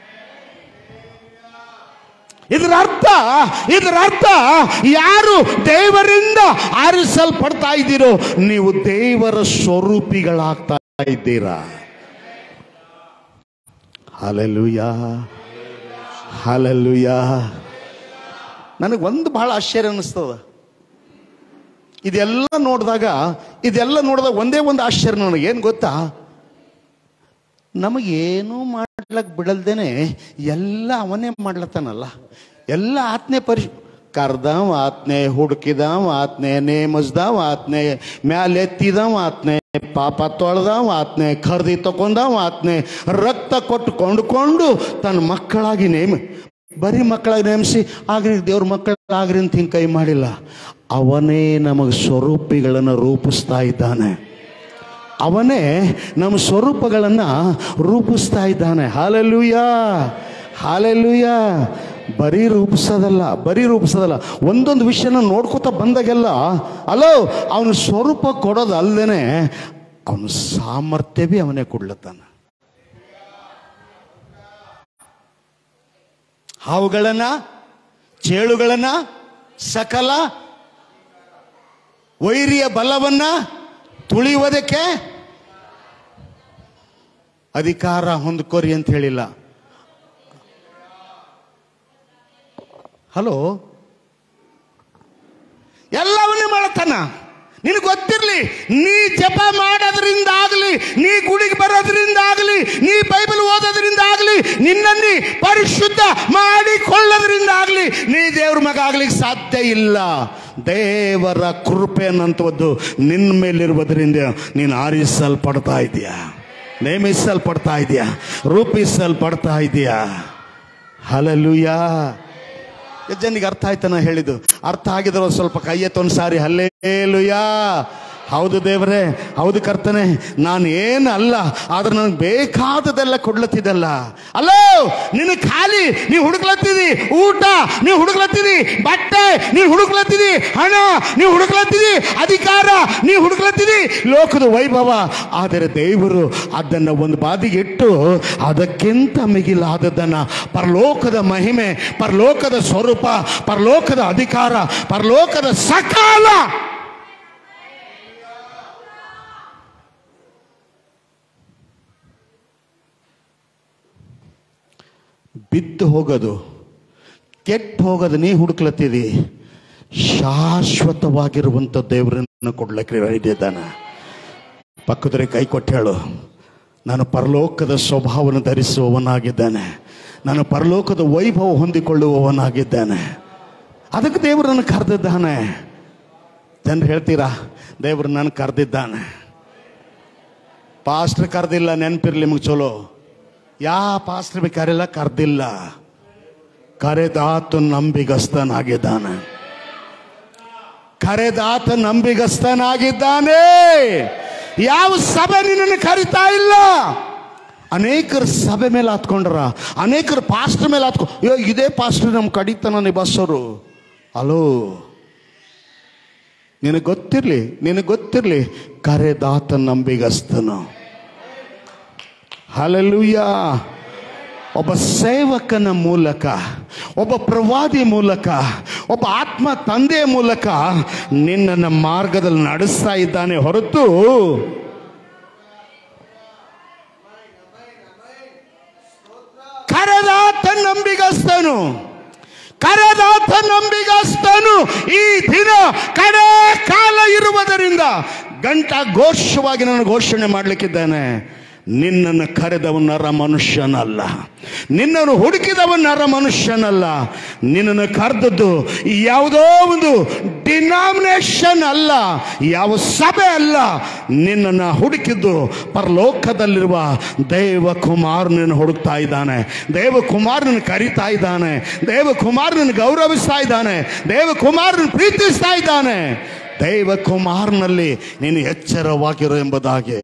ಇದರ ಅರ್ಥ ಇದರ ಅರ್ಥ ಯಾರು ದೇವರಿಂದ ಆರಿಸಲ್ಪಡ್ತಾ ಇದ್ದೀರೋ ನೀವು ದೇವರ ಸ್ವರೂಪಿಗಳಾಗ್ತಾ ಇದ್ದೀರಾ ಹಲಲುಯ ಹಲಲುಯ ನನಗೆ ಒಂದು ಬಹಳ ಆಶ್ಚರ್ಯ ಅನ್ನಿಸ್ತದ ಇದೆಲ್ಲ ನೋಡಿದಾಗ ಇದೆಲ್ಲ ನೋಡಿದಾಗ ಒಂದೇ ಒಂದು ಆಶ್ಚರ್ಯ ನನಗೆ ಏನು ಗೊತ್ತಾ ನಮಗೇನು ಮಾಡ್ಲಕ್ ಬಿಡಲ್ದೇನೆ ಎಲ್ಲ ಅವನೇ ಮಾಡ್ಲತ್ತಾನಲ್ಲ ಎಲ್ಲ ಆತ್ನೆ ಪರಿ ಕರ್ದವ ಆತ್ನೆ ಹುಡುಕಿದವ ಆತ್ನೆ ನೇಮಸ್ದವ ಆತ್ನೆ ಮ್ಯಾಲೆತ್ತಿದವ ಆತ್ನೆ ಪಾಪ ತೊಳೆದವ ಆತ್ನೆ ಖರ್ದಿ ತಕೊಂಡವ ಆತ್ನೆ ರಕ್ತ ಕೊಟ್ಟು ಕೊಂಡುಕೊಂಡು ತನ್ನ ಮಕ್ಕಳಾಗಿ ನೇಮ ಬರೀ ಮಕ್ಕಳಾಗಿ ನೇಮಿಸಿ ಆಗ್ರಿ ದೇವ್ರ ಮಕ್ಕಳಾಗ್ರಿ ಅಂತ ಹಿಂಗೆ ಕೈ ಮಾಡಿಲ್ಲ ಅವನೇ ನಮಗೆ ಸ್ವರೂಪಿಗಳನ್ನು ರೂಪಿಸ್ತಾ ಇದ್ದಾನೆ ಅವನೇ ನಮ್ಮ ಸ್ವರೂಪಗಳನ್ನು ರೂಪಿಸ್ತಾ ಇದ್ದಾನೆ ಹಾಲೆಲ್ಲೂಯ ಹಾಲೆಲ್ಲೂಯ ಬರೀ ರೂಪಿಸೋದಲ್ಲ ಬರೀ ರೂಪಿಸೋದಲ್ಲ ಒಂದೊಂದು ವಿಷಯನ ನೋಡ್ಕೋತಾ ಬಂದಾಗೆಲ್ಲ ಅಲೋ ಅವನ ಸ್ವರೂಪ ಕೊಡೋದು ಅಲ್ಲದೇನೆ ಅವನ ಸಾಮರ್ಥ್ಯವೇ ಅವನೇ ಕೊಡ್ಲತ್ತಾನ ಹಾವುಗಳನ್ನ ಚೇಳುಗಳನ್ನ ಸಕಲ ವೈರಿಯ ಬಲವನ್ನ ತುಳಿಯುವುದಕ್ಕೆ ಅಧಿಕಾರ ಹೊಂದ್ಕೋರಿ ಅಂತ ಹೇಳಿಲ್ಲ ಹಲೋ ಎಲ್ಲವನ್ನೇ ಮಾಡತ್ತಾನ ನಿನಗೆ ಗೊತ್ತಿರಲಿ ನೀ ಜಪ ಮಾಡೋದ್ರಿಂದ ಆಗಲಿ ನೀ ಗುಡಿಗೆ ಬರೋದ್ರಿಂದ ಆಗಲಿ ನೀ ಬೈಬಲ್ ಓದೋದ್ರಿಂದ ಆಗಲಿ ನಿನ್ನನ್ನೇ ಪರಿಶುದ್ಧ ಮಾಡಿಕೊಳ್ಳೋದ್ರಿಂದ ಆಗಲಿ ನೀ ದೇವ್ರ ಮಗ ಆಗ್ಲಿಕ್ಕೆ ಸಾಧ್ಯ ಇಲ್ಲ ದೇವರ ಕೃಪೆ ಅನ್ನುವಂಥದ್ದು ನಿನ್ನ ಮೇಲಿರುವುದರಿಂದ ನೀನು ಆರಿಸಲ್ಪಡ್ತಾ ಇದೆಯಾ ನೇಮಿಸಲ್ಪಡ್ತಾ ಇದೆಯಾ ರೂಪಿಸಲ್ಪಡ್ತಾ ಇದೆಯಾ ಹಲಲುಯಾ ಜನರಿಗೆ ಅರ್ಥ ಆಯ್ತಾ ನಾ ಹೇಳಿದ್ದು ಅರ್ಥ ಆಗಿದ್ರೆ ಒಂದ್ ಸ್ವಲ್ಪ ಕೈ ಎತ್ತೊಂದು ಸಾರಿ ಹಲ್ಲೇಲುಯಾ ಹೌದು ದೇವರೇ ಹೌದು ಕರ್ತನೆ ನಾನು ಏನು ಅಲ್ಲ ಆದ್ರೆ ನನಗೆ ಬೇಕಾದದೆಲ್ಲ ಕೊಡ್ಲತ್ತಿದ್ದಲ್ಲ ಅಲ್ಲೋ ನಿನ್ನ ಖಾಲಿ ನೀವು ಹುಡುಕ್ಲತ್ತಿದಿ ಊಟ ನೀವು ಹುಡುಕ್ಲತ್ತಿದಿ ಬಟ್ಟೆ ನೀವು ಹುಡುಕ್ಲತ್ತಿದಿ ಹಣ ನೀವು ಹುಡುಕ್ಲತ್ತಿದಿ ಅಧಿಕಾರ ನೀವು ಹುಡುಕ್ಲತ್ತಿದಿ ಲೋಕದ ವೈಭವ ಆದರೆ ದೇವರು ಅದನ್ನು ಒಂದು ಬಾದಿಗೆ ಇಟ್ಟು ಅದಕ್ಕಿಂತ ಮಿಗಿಲಾದದ್ದನ್ನು ಪರಲೋಕದ ಮಹಿಮೆ ಪರಲೋಕದ ಸ್ವರೂಪ ಪರಲೋಕದ ಅಧಿಕಾರ ಪರಲೋಕದ ಸಕಾಲ ಬಿದ್ದು ಹೋಗೋದು ಕೆಟ್ಟು ಹೋಗೋದು ನೀ ಹುಡುಕ್ಲತ್ತಿದಿ ಶಾಶ್ವತವಾಗಿರುವಂಥ ದೇವರನ್ನು ಕೊಡ್ಲಿಕ್ಕೆ ರೆಡಿ ಇದ್ದಾನೆ ಪಕ್ಕದ್ರೆ ಕೈ ಕೊಟ್ಟು ಹೇಳು ನಾನು ಪರಲೋಕದ ಸ್ವಭಾವವನ್ನು ಧರಿಸುವವನಾಗಿದ್ದಾನೆ ನಾನು ಪರಲೋಕದ ವೈಭವ ಹೊಂದಿಕೊಳ್ಳುವವನಾಗಿದ್ದಾನೆ ಅದಕ್ಕೆ ದೇವರನ್ನು ಕರೆದಿದ್ದಾನೆ ಜನರು ಹೇಳ್ತೀರಾ ದೇವರು ನಾನು ಕರೆದಿದ್ದಾನೆ ಪಾಸ್ಟ್ರ್ ಕರೆದಿಲ್ಲ ನೆನಪಿರ್ಲಿ ನಿಮಗೆ ಚಲೋ ಯಾ ಪಾಸ್ಟ್ರ್ ಬಿ ಕರೆಲ್ಲ ಕರೆದಿಲ್ಲ ಕರೆದಾತು ನಂಬಿಗಸ್ತನಾಗಿದ್ದಾನೆ ಕರೆದಾತ ನಂಬಿಗಸ್ತನಾಗಿದ್ದಾನೆ ಯಾವ ಸಭೆ ನಿನ್ನನ್ನು ಕರಿತಾ ಇಲ್ಲ ಅನೇಕರು ಸಭೆ ಮೇಲೆ ಹತ್ಕೊಂಡ್ರ ಅನೇಕರು ಪಾಸ್ಟರ್ ಮೇಲೆ ಹತ್ಕೊ ಅಯ್ಯೋ ಇದೇ ಪಾಸ್ಟರ್ ನಮ್ಮ ಕಡಿತನ ನಿಭಾಯಿಸೋರು ಅಲೋ ನಿನಗೆ ಗೊತ್ತಿರಲಿ ನಿನಗೆ ಗೊತ್ತಿರಲಿ ಕರೆದಾತ ನಂಬಿಗಸ್ತನು ಹಲಲುಯ್ಯ ಒಬ್ಬ ಸೇವಕನ ಮೂಲಕ ಒಬ್ಬ ಪ್ರವಾದಿ ಮೂಲಕ ಒಬ್ಬ ಆತ್ಮ ತಂದೆಯ ಮೂಲಕ ನಿನ್ನನ್ನು ಮಾರ್ಗದಲ್ಲಿ ನಡೆಸ್ತಾ ಇದ್ದಾನೆ ಹೊರತು ಕರೆದಾತ ನಂಬಿಗಸ್ತನು ಕರೆದಾತ ನಂಬಿಗಸ್ತನು ಈ ದಿನ ಕಡೆ ಕಾಲ ಇರುವುದರಿಂದ ಗಂಟ ಘೋಷವಾಗಿ ನಾನು ಘೋಷಣೆ ಮಾಡಲಿಕ್ಕಿದ್ದೇನೆ ನಿನ್ನನ್ನು ಕರೆದವನರ ಮನುಷ್ಯನಲ್ಲ ನಿನ್ನನ್ನು ಹುಡುಕಿದವನರ ಮನುಷ್ಯನಲ್ಲ ನಿನ್ನನ್ನು ಕರೆದದ್ದು ಯಾವುದೋ ಒಂದು ಡಿನಾಮಿನೇಷನ್ ಅಲ್ಲ ಯಾವ ಸಭೆ ಅಲ್ಲ ನಿನ್ನನ್ನು ಹುಡುಕಿದ್ದು ಪರಲೋಕದಲ್ಲಿರುವ ದೇವಕುಮಾರನನ್ನು ಹುಡುಕ್ತಾ ಇದ್ದಾನೆ ದೇವಕುಮಾರನನ್ನು ಕರಿತಾ ಇದ್ದಾನೆ ದೇವಕುಮಾರನನ್ನು ಗೌರವಿಸ್ತಾ ಇದ್ದಾನೆ ದೇವಕುಮಾರನನ್ನು ಪ್ರೀತಿಸ್ತಾ ಇದ್ದಾನೆ ದೇವಕುಮಾರನಲ್ಲಿ ನೀನು ಎಚ್ಚರವಾಗಿರು ಎಂಬುದಾಗಿ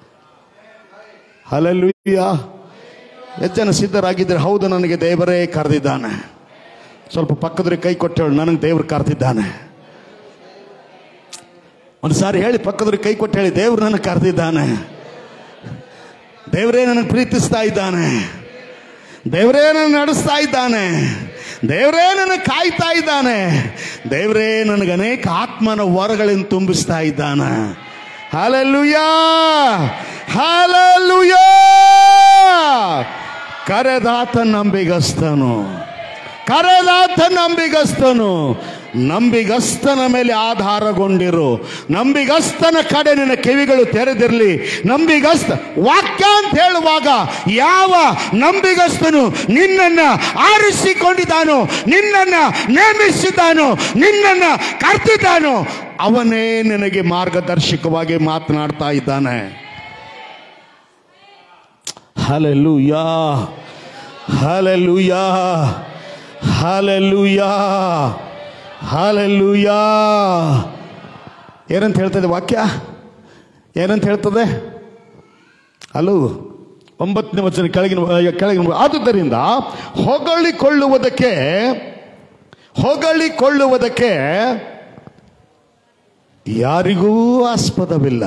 ಹಲಲುಯ್ಯ ಎಷ್ಟು ಜನ ಸಿದ್ಧರಾಗಿದ್ದರೆ ಹೌದು ನನಗೆ ದೇವರೇ ಕರೆದಿದ್ದಾನೆ ಸ್ವಲ್ಪ ಪಕ್ಕದ್ರೆ ಕೈ ಕೊಟ್ಟೇಳು ನನಗೆ ದೇವ್ರು ಕರೆದಿದ್ದಾನೆ ಒಂದು ಸಾರಿ ಹೇಳಿ ಪಕ್ಕದ್ರೆ ಕೈ ಕೊಟ್ಟು ಹೇಳಿ ದೇವ್ರು ನನಗೆ ಕರೆದಿದ್ದಾನೆ ದೇವರೇ ನನಗೆ ಪ್ರೀತಿಸ್ತಾ ಇದ್ದಾನೆ ದೇವರೇ ನನ್ನ ನಡೆಸ್ತಾ ಇದ್ದಾನೆ ದೇವರೇ ನನಗೆ ಕಾಯ್ತಾ ಇದ್ದಾನೆ ದೇವರೇ ನನಗೆ ಅನೇಕ ಆತ್ಮನ ವರಗಳನ್ನು ತುಂಬಿಸ್ತಾ ಇದ್ದಾನೆ ಹಾಲೆಲ್ಲುಯ್ಯ ಹಾಲೆಲ್ಲುಯ್ಯ ಕರೆದಾತ ನಂಬಿಗಸ್ತನು ಕರೆದಾತ ನಂಬಿಗಸ್ತನು ನಂಬಿಗಸ್ತನ ಮೇಲೆ ಆಧಾರಗೊಂಡಿರು ನಂಬಿಗಸ್ತನ ಕಡೆ ನಿನ್ನ ಕಿವಿಗಳು ತೆರೆದಿರಲಿ ನಂಬಿಗಸ್ತ ವಾಕ್ಯ ಅಂತ ಹೇಳುವಾಗ ಯಾವ ನಂಬಿಗಸ್ತನು ನಿನ್ನನ್ನ ಆರಿಸಿಕೊಂಡಿದ್ದಾನೋ ನಿನ್ನನ್ನ ನೇಮಿಸಿದ್ದಾನೋ ನಿನ್ನನ್ನ ಕರ್ತಿದ್ದಾನೋ ಅವನೇ ನಿನಗೆ ಮಾರ್ಗದರ್ಶಕವಾಗಿ ಮಾತನಾಡ್ತಾ ಇದ್ದಾನೆ ಹಲಲುಯಾ ಹಲಲುಯಾ ಹಲಲುಯಾ ಹಲಲುಯಾ ಏನಂತ ಹೇಳ್ತದೆ ವಾಕ್ಯ ಏನಂತ ಹೇಳ್ತದೆ ಹಲೋ ಒಂಬತ್ತನೇ ವಚನ ಕೆಳಗಿನ ಕೆಳಗಿನ ಆದುದರಿಂದ ಹೊಗಳಿಕೊಳ್ಳುವುದಕ್ಕೆ ಹೊಗಳಿಕೊಳ್ಳುವುದಕ್ಕೆ ಯಾರಿಗೂ ಆಸ್ಪದವಿಲ್ಲ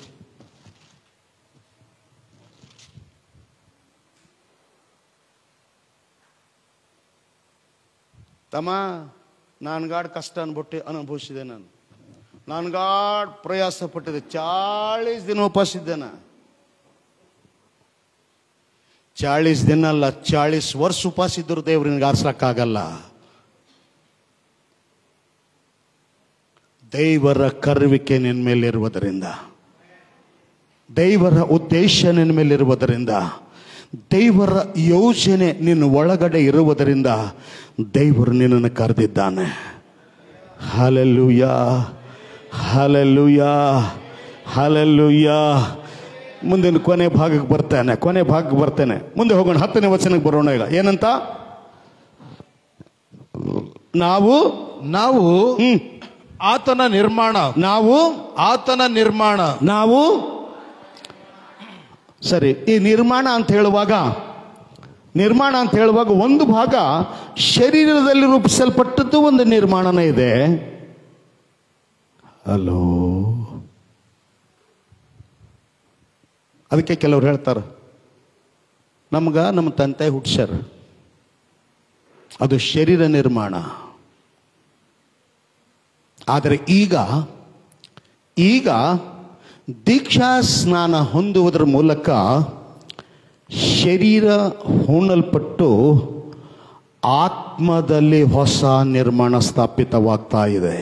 ತಮ್ಮ ನಾನ್ಗಾಡ್ ಕಷ್ಟ ಅನ್ಬಿಟ್ಟು ಅನುಭವಿಸಿದೆ ನಾನು ನಾನ್ಗಾಡ್ ಪ್ರಯಾಸ ಪಟ್ಟಿದೆ ಚಾಳೀಸ್ ದಿನ ಉಪವಾಸ ಇದ್ದೆ ನಾ ಚಾಳೀಸ್ ದಿನ ಅಲ್ಲ ಚಾಳೀಸ್ ವರ್ಷ ಉಪವಾಸ ಇದ್ದರು ದೇವ್ರಿಗೆ ಆರಿಸ್ಲಕ್ಕಾಗಲ್ಲ ದೇವರ ಕರುವಿಕೆ ನಿನ್ನ ಮೇಲಿರುವುದರಿಂದ ದೇವರ ಉದ್ದೇಶ ನಿನ್ನ ಮೇಲಿರುವುದರಿಂದ ದೇವರ ಯೋಜನೆ ನಿನ್ನ ಒಳಗಡೆ ಇರುವುದರಿಂದ ದೇವರು ನಿನ್ನನ್ನು ಕರೆದಿದ್ದಾನೆ ಹಲಲುಯ ಹಲಲುಯ ಹಲಲುಯ ಮುಂದಿನ ಕೊನೆ ಭಾಗಕ್ಕೆ ಬರ್ತೇನೆ ಕೊನೆ ಭಾಗಕ್ಕೆ ಬರ್ತೇನೆ ಮುಂದೆ ಹೋಗೋಣ ಹತ್ತನೇ ವಚನಕ್ಕೆ ಬರೋಣ ಈಗ ಏನಂತ ನಾವು
ನಾವು
ಹ್ಮ್
ಆತನ ನಿರ್ಮಾಣ
ನಾವು
ಆತನ ನಿರ್ಮಾಣ
ನಾವು ಸರಿ ಈ ನಿರ್ಮಾಣ ಅಂತ ಹೇಳುವಾಗ ನಿರ್ಮಾಣ ಅಂತ ಹೇಳುವಾಗ ಒಂದು ಭಾಗ ಶರೀರದಲ್ಲಿ ರೂಪಿಸಲ್ಪಟ್ಟದ್ದು ಒಂದು ನಿರ್ಮಾಣನೇ ಇದೆ ಹಲೋ ಅದಕ್ಕೆ ಕೆಲವ್ರು ಹೇಳ್ತಾರೆ ನಮ್ಗ ನಮ್ಮ ತಂದೆ ಹುಟ್ಸ್ಯಾರ ಅದು ಶರೀರ ನಿರ್ಮಾಣ ಆದರೆ ಈಗ ಈಗ ದೀಕ್ಷಾ ಸ್ನಾನ ಹೊಂದುವುದರ ಮೂಲಕ ಶರೀರ ಹೂಣಲ್ಪಟ್ಟು ಆತ್ಮದಲ್ಲಿ ಹೊಸ ನಿರ್ಮಾಣ ಸ್ಥಾಪಿತವಾಗ್ತಾ ಇದೆ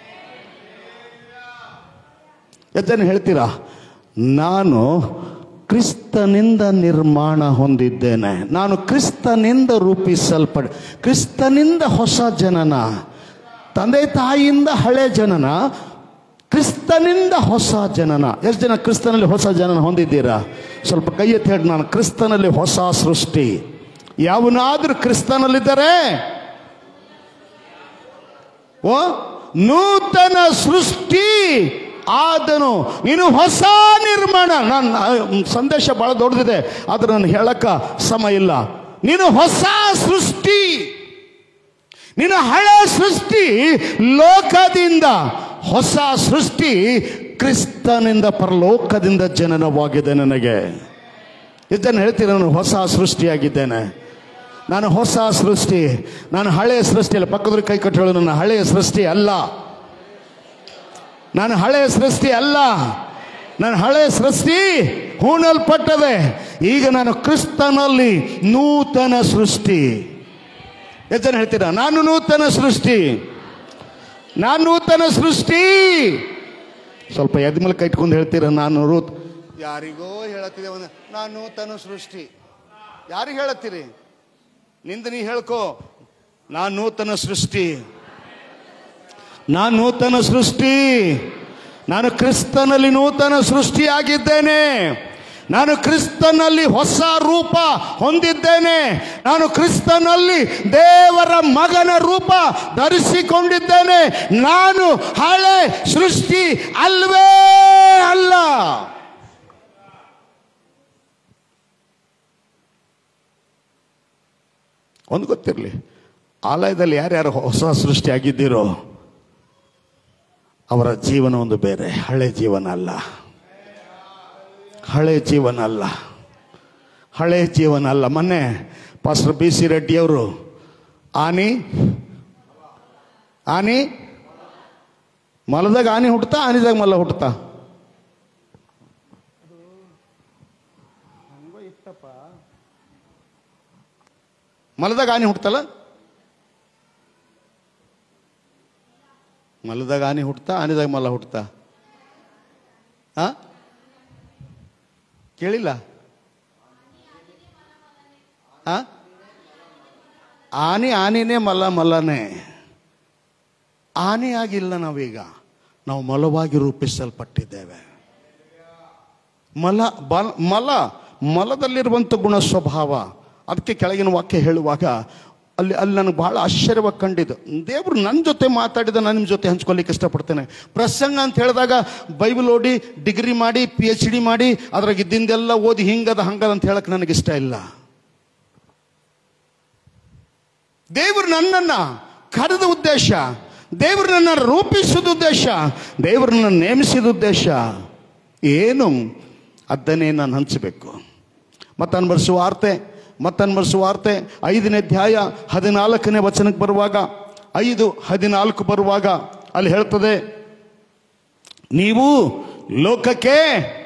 ಎಷ್ಟನ ಹೇಳ್ತೀರಾ ನಾನು ಕ್ರಿಸ್ತನಿಂದ ನಿರ್ಮಾಣ ಹೊಂದಿದ್ದೇನೆ ನಾನು ಕ್ರಿಸ್ತನಿಂದ ರೂಪಿಸಲ್ಪಡ ಕ್ರಿಸ್ತನಿಂದ ಹೊಸ ಜನನ ತಂದೆ ತಾಯಿಯಿಂದ ಹಳೆ ಜನನ ಕ್ರಿಸ್ತನಿಂದ ಹೊಸ ಜನನ ಎಷ್ಟು ಜನ ಕ್ರಿಸ್ತನಲ್ಲಿ ಹೊಸ ಜನನ ಹೊಂದಿದ್ದೀರಾ ಸ್ವಲ್ಪ ಕೈ ಎತ್ತಿ ಹೇಳಿ ನಾನು ಕ್ರಿಸ್ತನಲ್ಲಿ ಹೊಸ ಸೃಷ್ಟಿ ಯಾವನಾದ್ರೂ ಕ್ರಿಸ್ತನಲ್ಲಿದ್ದರೆ ಓ ನೂತನ ಸೃಷ್ಟಿ ಆದನು ನೀನು ಹೊಸ ನಿರ್ಮಾಣ ನಾನು ಸಂದೇಶ ಬಹಳ ದೊಡ್ಡದಿದೆ ಆದ್ರೆ ನಾನು ಹೇಳಕ್ಕ ಸಮಯ ಇಲ್ಲ ನೀನು ಹೊಸ ಸೃಷ್ಟಿ ನಿನ್ನ ಹಳೆ ಸೃಷ್ಟಿ ಲೋಕದಿಂದ ಹೊಸ ಸೃಷ್ಟಿ ಕ್ರಿಸ್ತನಿಂದ ಪರಲೋಕದಿಂದ ಜನನವಾಗಿದೆ ನನಗೆ ಇದನ್ನು ಹೇಳ್ತೀನಿ ನಾನು ಹೊಸ ಸೃಷ್ಟಿಯಾಗಿದ್ದೇನೆ ನಾನು ಹೊಸ ಸೃಷ್ಟಿ ನಾನು ಹಳೆಯ ಸೃಷ್ಟಿ ಅಲ್ಲ ಪಕ್ಕದ ಕೈ ಕಟ್ಟಿ ಹೇಳು ನನ್ನ ಹಳೆಯ ಸೃಷ್ಟಿ ಅಲ್ಲ ನಾನು ಹಳೆಯ ಸೃಷ್ಟಿ ಅಲ್ಲ ನನ್ನ ಹಳೆಯ ಸೃಷ್ಟಿ ಹೂಣಲ್ಪಟ್ಟದೆ ಈಗ ನಾನು ಕ್ರಿಸ್ತನಲ್ಲಿ ನೂತನ ಸೃಷ್ಟಿ ಎಷ್ಟು ಜನ ಹೇಳ್ತೀರಾ ನಾನು ನೂತನ ಸೃಷ್ಟಿ ನಾನು ನೂತನ ಸೃಷ್ಟಿ ಸ್ವಲ್ಪ ಎದ್ ಮೇಲೆ ಕೈ ಇಟ್ಕೊಂಡು ಹೇಳ್ತೀರಾ ನಾನು ರೂತ್ ಯಾರಿಗೋ ಹೇಳತ್ತಿದೆ ಒಂದು ನಾನು ನೂತನ ಸೃಷ್ಟಿ ಯಾರಿಗೆ ಹೇಳತ್ತೀರಿ ನಿಂದ ನೀ ಹೇಳ್ಕೋ ನಾನು ನೂತನ ಸೃಷ್ಟಿ ನಾನು ನೂತನ ಸೃಷ್ಟಿ ನಾನು ಕ್ರಿಸ್ತನಲ್ಲಿ ನೂತನ ಸೃಷ್ಟಿಯಾಗಿದ್ದೇನೆ ನಾನು ಕ್ರಿಸ್ತನಲ್ಲಿ ಹೊಸ ರೂಪ ಹೊಂದಿದ್ದೇನೆ ನಾನು ಕ್ರಿಸ್ತನಲ್ಲಿ ದೇವರ ಮಗನ ರೂಪ ಧರಿಸಿಕೊಂಡಿದ್ದೇನೆ ನಾನು ಹಳೆ ಸೃಷ್ಟಿ ಅಲ್ವೇ ಅಲ್ಲ ಒಂದು ಗೊತ್ತಿರಲಿ ಆಲಯದಲ್ಲಿ ಯಾರ್ಯಾರು ಹೊಸ ಸೃಷ್ಟಿ ಆಗಿದ್ದೀರೋ ಅವರ ಜೀವನ ಒಂದು ಬೇರೆ ಹಳೆ ಜೀವನ ಅಲ್ಲ ಹಳೆ ಜೀವನ ಅಲ್ಲ ಹಳೆ ಜೀವನ ಅಲ್ಲ ಮೊನ್ನೆ ಪಾಸ್ಟರ್ ಬಿ ಸಿ ರೆಡ್ಡಿಯವರು ಆನಿ ಆನಿ ಮಲದಾಗ ಆನಿ ಹುಟ್ಟತಾ ಆನಿದಾಗ ಮಲ್ಲ ಹುಟ್ಟತಾ ಮಲದಾಗ ಆನೆ ಹುಟ್ಟತಲ್ಲ ಮಲದಾಗ ಆನೆ ಹುಟ್ಟತಾ ಆನೆದಾಗ ಮಲ್ಲ ಹುಟ್ಟತಾ ಆ ಕೇಳಿಲ್ಲ ಆ ಆನೆ ಆನೆನೇ ಮಲ್ಲ ಮಲ್ಲನೇ ಆನೆ ಆಗಿಲ್ಲ ನಾವೀಗ ನಾವು ಮಲವಾಗಿ ರೂಪಿಸಲ್ಪಟ್ಟಿದ್ದೇವೆ ಮಲ ಬಲ ಮಲ ಮಲದಲ್ಲಿರುವಂಥ ಗುಣ ಸ್ವಭಾವ ಅದಕ್ಕೆ ಕೆಳಗಿನ ವಾಕ್ಯ ಹೇಳುವಾಗ ಅಲ್ಲಿ ಅಲ್ಲಿ ನನಗೆ ಬಹಳ ಆಶ್ಚರ್ಯವಾಗಿ ಕಂಡಿದ್ದು ದೇವರು ನನ್ನ ಜೊತೆ ಮಾತಾಡಿದ ನಾನು ನಿಮ್ಮ ಜೊತೆ ಹಂಚ್ಕೊಳ್ಳಿಕ್ಕೆ ಇಷ್ಟಪಡ್ತೇನೆ ಪ್ರಸಂಗ ಅಂತ ಹೇಳಿದಾಗ ಬೈಬಲ್ ಓದಿ ಡಿಗ್ರಿ ಮಾಡಿ ಪಿ ಎಚ್ ಡಿ ಮಾಡಿ ಅದ್ರಾಗ ಇದ್ದಿಂದೆಲ್ಲ ಓದಿ ಹಿಂಗದ ಹಂಗದ ಅಂತ ಹೇಳಕ್ಕೆ ನನಗೆ ಇಷ್ಟ ಇಲ್ಲ ದೇವರು ನನ್ನನ್ನ ಕರೆದ ಉದ್ದೇಶ ದೇವರು ನನ್ನ ರೂಪಿಸಿದ ಉದ್ದೇಶ ದೇವರು ನನ್ನ ನೇಮಿಸಿದ ಉದ್ದೇಶ ಏನು ಅದನ್ನೇ ನಾನು ಹಂಚಬೇಕು ಮತ್ತನ್ಬರ್ಸುವ ವಾರ್ತೆ ಮತ್ತನ್ಬರ್ಸುವ ವಾರ್ತೆ ಐದನೇ ಅಧ್ಯಾಯ ಹದಿನಾಲ್ಕನೇ ವಚನಕ್ಕೆ ಬರುವಾಗ ಐದು ಹದಿನಾಲ್ಕು ಬರುವಾಗ ಅಲ್ಲಿ ಹೇಳ್ತದೆ ನೀವು ಲೋಕಕ್ಕೆ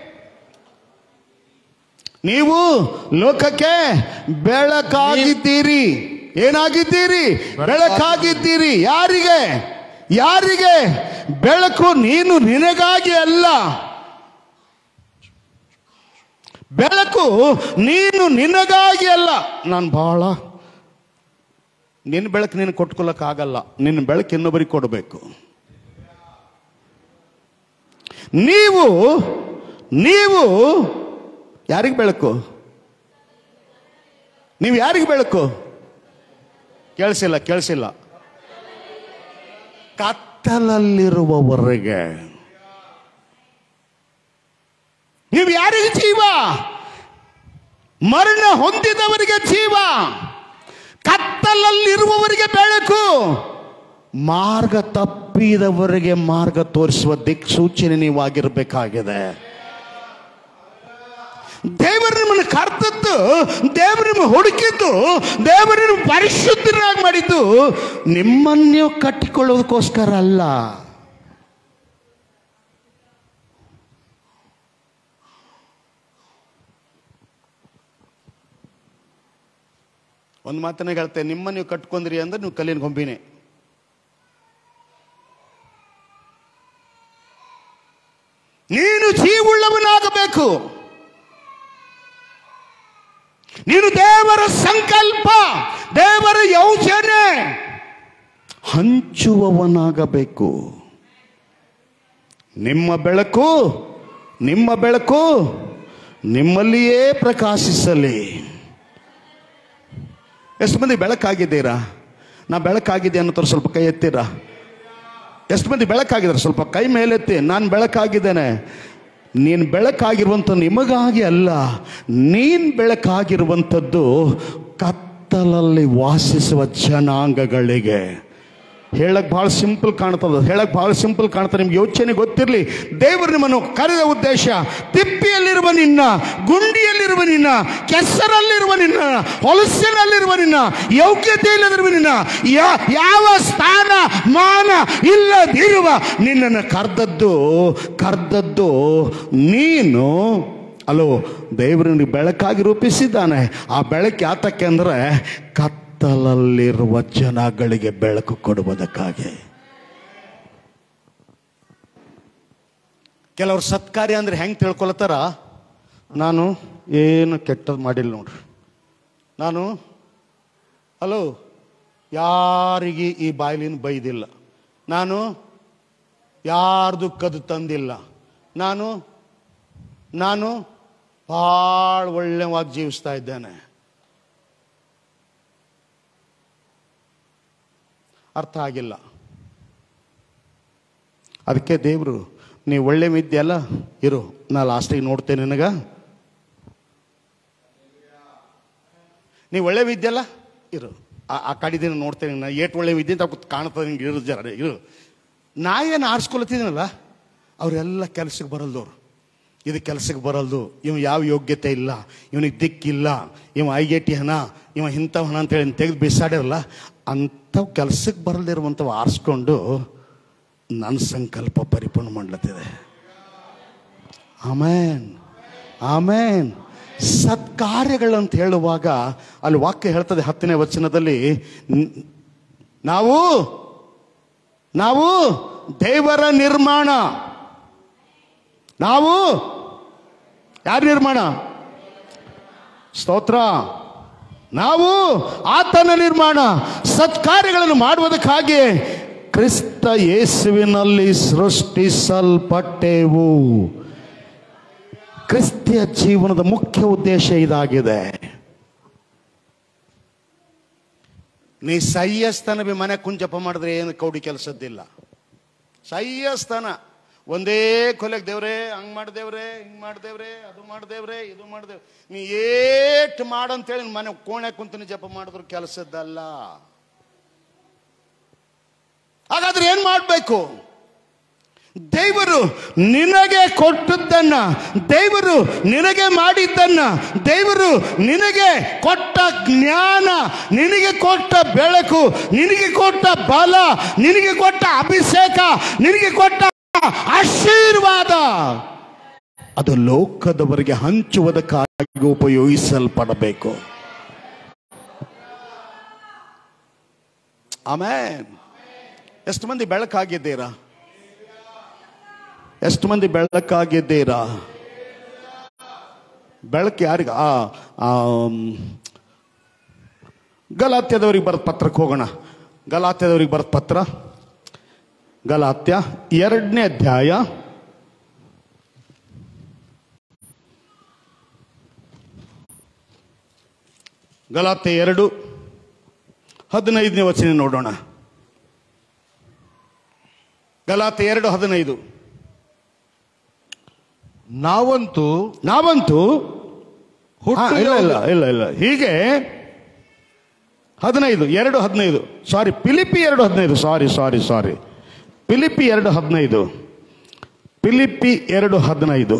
ನೀವು ಲೋಕಕ್ಕೆ ಬೆಳಕಾಗಿದ್ದೀರಿ ಏನಾಗಿದ್ದೀರಿ ಬೆಳಕಾಗಿದ್ದೀರಿ ಯಾರಿಗೆ ಯಾರಿಗೆ ಬೆಳಕು ನೀನು ನಿನಗಾಗಿ ಅಲ್ಲ ಬೆಳಕು ನೀನು ನಿನಗಾಗಿ ಅಲ್ಲ ನಾನು ಬಹಳ ನಿನ್ನ ಬೆಳಕು ನೀನು ಕೊಟ್ಕೊಳ್ಳೋಕ್ಕಾಗಲ್ಲ ನಿನ್ನ ಬೆಳಕು ಇನ್ನೊಬ್ಬರಿಗೆ ಕೊಡಬೇಕು ನೀವು ನೀವು ಯಾರಿಗೆ ಬೆಳಕು ನೀವು ಯಾರಿಗೆ ಬೆಳಕು ಕೇಳಿಸಿಲ್ಲ ಕೇಳಿಸಿಲ್ಲ ಕತ್ತಲಲ್ಲಿರುವವರೆಗೆ ನೀವು ಯಾರಿಗೆ ಜೀವ ಮರಣ ಹೊಂದಿದವರಿಗೆ ಜೀವ ಕತ್ತಲಲ್ಲಿರುವವರಿಗೆ ಬೆಳಕು ಮಾರ್ಗ ತಪ್ಪಿದವರಿಗೆ ಮಾರ್ಗ ತೋರಿಸುವ ದಿಕ್ಸೂಚನೆ ನೀವಾಗಿರಬೇಕಾಗಿದೆ ದೇವರು ನಿಮ್ಮನ್ನು ಕರ್ತದ್ದು ದೇವರು ನಿಮ್ಮ ಹುಡುಕಿದ್ದು ದೇವರು ನಿಮ್ಮ ಪರಿಶುದ್ಧರಾಗಿ ಮಾಡಿದ್ದು ನಿಮ್ಮನ್ನು ನೀವು ಕಟ್ಟಿಕೊಳ್ಳೋದಕ್ಕೋಸ್ಕರ ಅಲ್ಲ ಒಂದು ಮಾತನ್ನ ಹೇಳ್ತೆ ನಿಮ್ಮ ನೀವು ಕಟ್ಕೊಂಡ್ರಿ ಅಂದ್ರೆ ನೀವು ಕಲ್ಲಿನ ಗೊಂಬಿನೇ ನೀನು ಜೀವುಳ್ಳವನಾಗಬೇಕು ನೀನು ದೇವರ ಸಂಕಲ್ಪ ದೇವರ ಯೋಜನೆ ಹಂಚುವವನಾಗಬೇಕು ನಿಮ್ಮ ಬೆಳಕು ನಿಮ್ಮ ಬೆಳಕು ನಿಮ್ಮಲ್ಲಿಯೇ ಪ್ರಕಾಶಿಸಲಿ ಎಷ್ಟು ಮಂದಿ ಬೆಳಕಾಗಿದ್ದೀರಾ ನಾ ಬೆಳಕಾಗಿದೆ ಅನ್ನೋ ಸ್ವಲ್ಪ ಕೈ ಎತ್ತೀರಾ ಎಷ್ಟು ಮಂದಿ ಬೆಳಕಾಗಿದ್ದಾರೆ ಸ್ವಲ್ಪ ಕೈ ಮೇಲೆತ್ತಿ ನಾನು ಬೆಳಕಾಗಿದ್ದೇನೆ ನೀನು ಬೆಳಕಾಗಿರುವಂಥ ನಿಮಗಾಗಿ ಅಲ್ಲ ನೀನು ಬೆಳಕಾಗಿರುವಂಥದ್ದು ಕತ್ತಲಲ್ಲಿ ವಾಸಿಸುವ ಜನಾಂಗಗಳಿಗೆ ಹೇಳಕ್ ಭಾಳ ಸಿಂಪಲ್ ಕಾಣ್ತದ ಹೇಳಕ್ ಭಾಳ ಸಿಂಪಲ್ ಕಾಣ್ತದೆ ನಿಮ್ಗೆ ಯೋಚನೆ ಗೊತ್ತಿರಲಿ ದೇವರು ನಿಮ್ಮನ್ನು ಕರೆದ ಉದ್ದೇಶ ತಿಪ್ಪಿಯಲ್ಲಿರುವ ನಿನ್ನ ಗುಂಡಿಯಲ್ಲಿರುವ ನಿನ್ನ ಕೆಸರಲ್ಲಿರುವ ನಿನ್ನ ಹೊಲಸಿನಲ್ಲಿರುವ ನಿನ್ನ ಯೋಗ್ಯತೆ ಇಲ್ಲದಿರುವ ನಿನ್ನ ಯಾ- ಯಾವ ಸ್ಥಾನ ಮಾನ ಇಲ್ಲದಿರುವ ನಿನ್ನನ್ನು ಕರೆದದ್ದು ಕರೆದದ್ದು ನೀನು ಅಲೋ ದೇವರನ್ನು ಬೆಳಕಾಗಿ ರೂಪಿಸಿದ್ದಾನೆ ಆ ಬೆಳಕು ಯಾತಕ್ಕೆ ಅಂದರೆ ಕತ್ತಲಲ್ಲಿರುವ ಜನಗಳಿಗೆ ಬೆಳಕು ಕೊಡುವುದಕ್ಕಾಗಿ ಕೆಲವರು ಸತ್ಕಾರ್ಯ ಅಂದ್ರೆ ಹೆಂಗೆ ತಿಳ್ಕೊಳ್ತಾರ ನಾನು ಏನು ಕೆಟ್ಟದ್ದು ಮಾಡಿಲ್ಲ ನೋಡ್ರಿ ನಾನು ಹಲೋ ಯಾರಿಗೆ ಈ ಬಾಯ್ಲಿನ ಬೈದಿಲ್ಲ ನಾನು ಯಾರ್ದು ಕದು ತಂದಿಲ್ಲ ನಾನು ನಾನು ಭಾಳ ಒಳ್ಳೆವಾಗಿ ಜೀವಿಸ್ತಾ ಇದ್ದೇನೆ ಅರ್ಥ ಆಗಿಲ್ಲ ಅದಕ್ಕೆ ದೇವರು ನೀವು ಒಳ್ಳೆ ವಿದ್ಯೆಲ್ಲ ಇರು ನಾ ಲಾಸ್ಟಿಗೆ ನೋಡ್ತೇನೆ ನಿನಗ ನೀವು ಒಳ್ಳೆ ವಿದ್ಯೆಲ್ಲ ಇರು ಆ- ಆ ಕಡೆ ದಿನ ನೋಡ್ತೇನೆ ನಾ ಏಟ್ ಒಳ್ಳೆ ವಿದ್ಯೆ ಅಂತ ಕೂತ್ ಕಾಣ್ತದೆ ನಿಂಗೆ ಇರು ಜರ ಇರು ನಾ ಏನು ಆರಿಸ್ಕೊಳ್ತಿದ್ದೀನಲ್ಲ ಅವರೆಲ್ಲ ಕೆಲ್ಸಕ್ಕೆ ಬರಲ್ದವ್ರು ಇದು ಕೆಲ್ಸಕ್ಕೆ ಬರಲ್ದು ಇವ ಯಾವ ಯೋಗ್ಯತೆ ಇಲ್ಲ ಇವನಿಗೆ ದಿಕ್ಕಿಲ್ಲ ಇವ ಐಗೆಟಿ ಹಣ ಇವ ಇಂಥವ್ ಹಣ ಅಂತೇಳಿ ತೆಗೆದು ಬಿಸಾಡಿರಲ್ಲ ಅಂಥವು ಕೆಲ್ಸಕ್ಕೆ ಬರಲ್ದಿರುವಂಥವು ಆರಿಸ್ಕೊಂಡು ನನ್ನ ಸಂಕಲ್ಪ ಪರಿಪೂರ್ಣ ಮಾಡ್ಲತ್ತಿದೆ ಆಮೇನ್ ಆಮೇನ್ ಸತ್ಕಾರ್ಯಗಳಂತ ಹೇಳುವಾಗ ಅಲ್ಲಿ ವಾಕ್ಯ ಹೇಳ್ತದೆ ಹತ್ತನೇ ವಚನದಲ್ಲಿ ನ್- ನಾವು ನಾವು ದೇವರ ನಿರ್ಮಾಣ ನಾವು ಯಾರ ನಿರ್ಮಾಣ ಸ್ತೋತ್ರ ನಾವು ಆತನ ನಿರ್ಮಾಣ ಸತ್ಕಾರ್ಯಗಳನ್ನು ಮಾಡುವುದಕ್ಕಾಗಿ ಕ್ರಿಸ್ತ ಯೇಸುವಿನಲ್ಲಿ ಸೃಷ್ಟಿಸಲ್ಪಟ್ಟೆವು ಕ್ರಿಸ್ತಿಯ ಜೀವನದ ಮುಖ್ಯ ಉದ್ದೇಶ ಇದಾಗಿದೆ ನೀ ಸಹ್ಯಸ್ಥಾನ ಬಿ ಮನೆ ಕುಂಜಪ್ಪ ಮಾಡಿದ್ರೆ ಏನು ಕೌಡಿ ಕೆಲಸದ್ದಿಲ್ಲ ಸಹ್ಯಸ್ಥಾನ ಒಂದೇ ಕೊಲೆಗೆ ದೇವ್ರೆ ಹಂಗ್ ಮಾಡ್ದೇವ್ರೆ ಹಿಂಗ್ ಮಾಡ್ದೇವ್ರೆ ಅದು ಮಾಡ್ದೇವ್ರೆ ಇದು ಮಾಡ್ದೇವ್ರೆ ನೀ ಏಟ್ ಮಾಡಂತೇಳಿ ಮನೆ ಕೋಣೆ ಕುಂತನಿ ಜಪ ಮಾಡಿದ್ರು ಕೆಲಸದ್ದಲ್ಲ ಹಾಗಾದ್ರೆ ಏನ್ ಮಾಡಬೇಕು ದೇವರು ನಿನಗೆ ಕೊಟ್ಟದ್ದನ್ನ ದೇವರು ನಿನಗೆ ಮಾಡಿದ್ದನ್ನ ದೇವರು ನಿನಗೆ ಕೊಟ್ಟ ಜ್ಞಾನ ನಿನಗೆ ಕೊಟ್ಟ ಬೆಳಕು ನಿನಗೆ ಕೊಟ್ಟ ಬಲ ನಿನಗೆ ಕೊಟ್ಟ ಅಭಿಷೇಕ ನಿನಗೆ ಕೊಟ್ಟ ಆಶೀರ್ವಾದ ಅದು ಲೋಕದವರಿಗೆ ಹಂಚುವುದಕ್ಕಾಗಿ ಉಪಯೋಗಿಸಲ್ಪಡಬೇಕು ಆಮೇನ್ ಎಷ್ಟು ಮಂದಿ ಬೆಳಕಾಗಿದ್ದೀರಾ ಎಷ್ಟು ಮಂದಿ ಬೆಳಕಾಗಿದ್ದೀರಾ ಬೆಳಕು ಯಾರಿಗೆ ಆ ಆಮ್, ಗಲಾತ್ಯದವ್ರಿಗೆ ಬರೆದ ಪತ್ರಕ್ಕೆ ಹೋಗೋಣ ಗಲಾತ್ಯದವ್ರಿಗೆ ಬರೆದ ಪತ್ರ ಗಲಾತ್ಯ ಎರಡನೇ ಅಧ್ಯಾಯ ಗಲಾತ್ಯ ಎರಡು ಹದಿನೈದನೇ ವಚನ ನೋಡೋಣ ಗಲಾತ್ಯ ಎರಡು ಹದಿನೈದು
ನಾವಂತೂ
ನಾವಂತೂ ಹಾ,
ಹುಟ್ಟು
ಇಲ್ಲ ಇಲ್ಲ ಇಲ್ಲ ಇಲ್ಲ ಹೀಗೆ ಹದಿನೈದು ಎರಡು ಹದಿನೈದು ಸಾರಿ ಪಿಲಿಪಿ ಎರಡು ಹದಿನೈದು ಸಾರಿ ಸಾರಿ ಸಾರಿ ಪಿಲಿಪಿ ಎರಡು ಹದಿನೈದು ಪಿಲಿಪಿ ಎರಡು ಹದಿನೈದು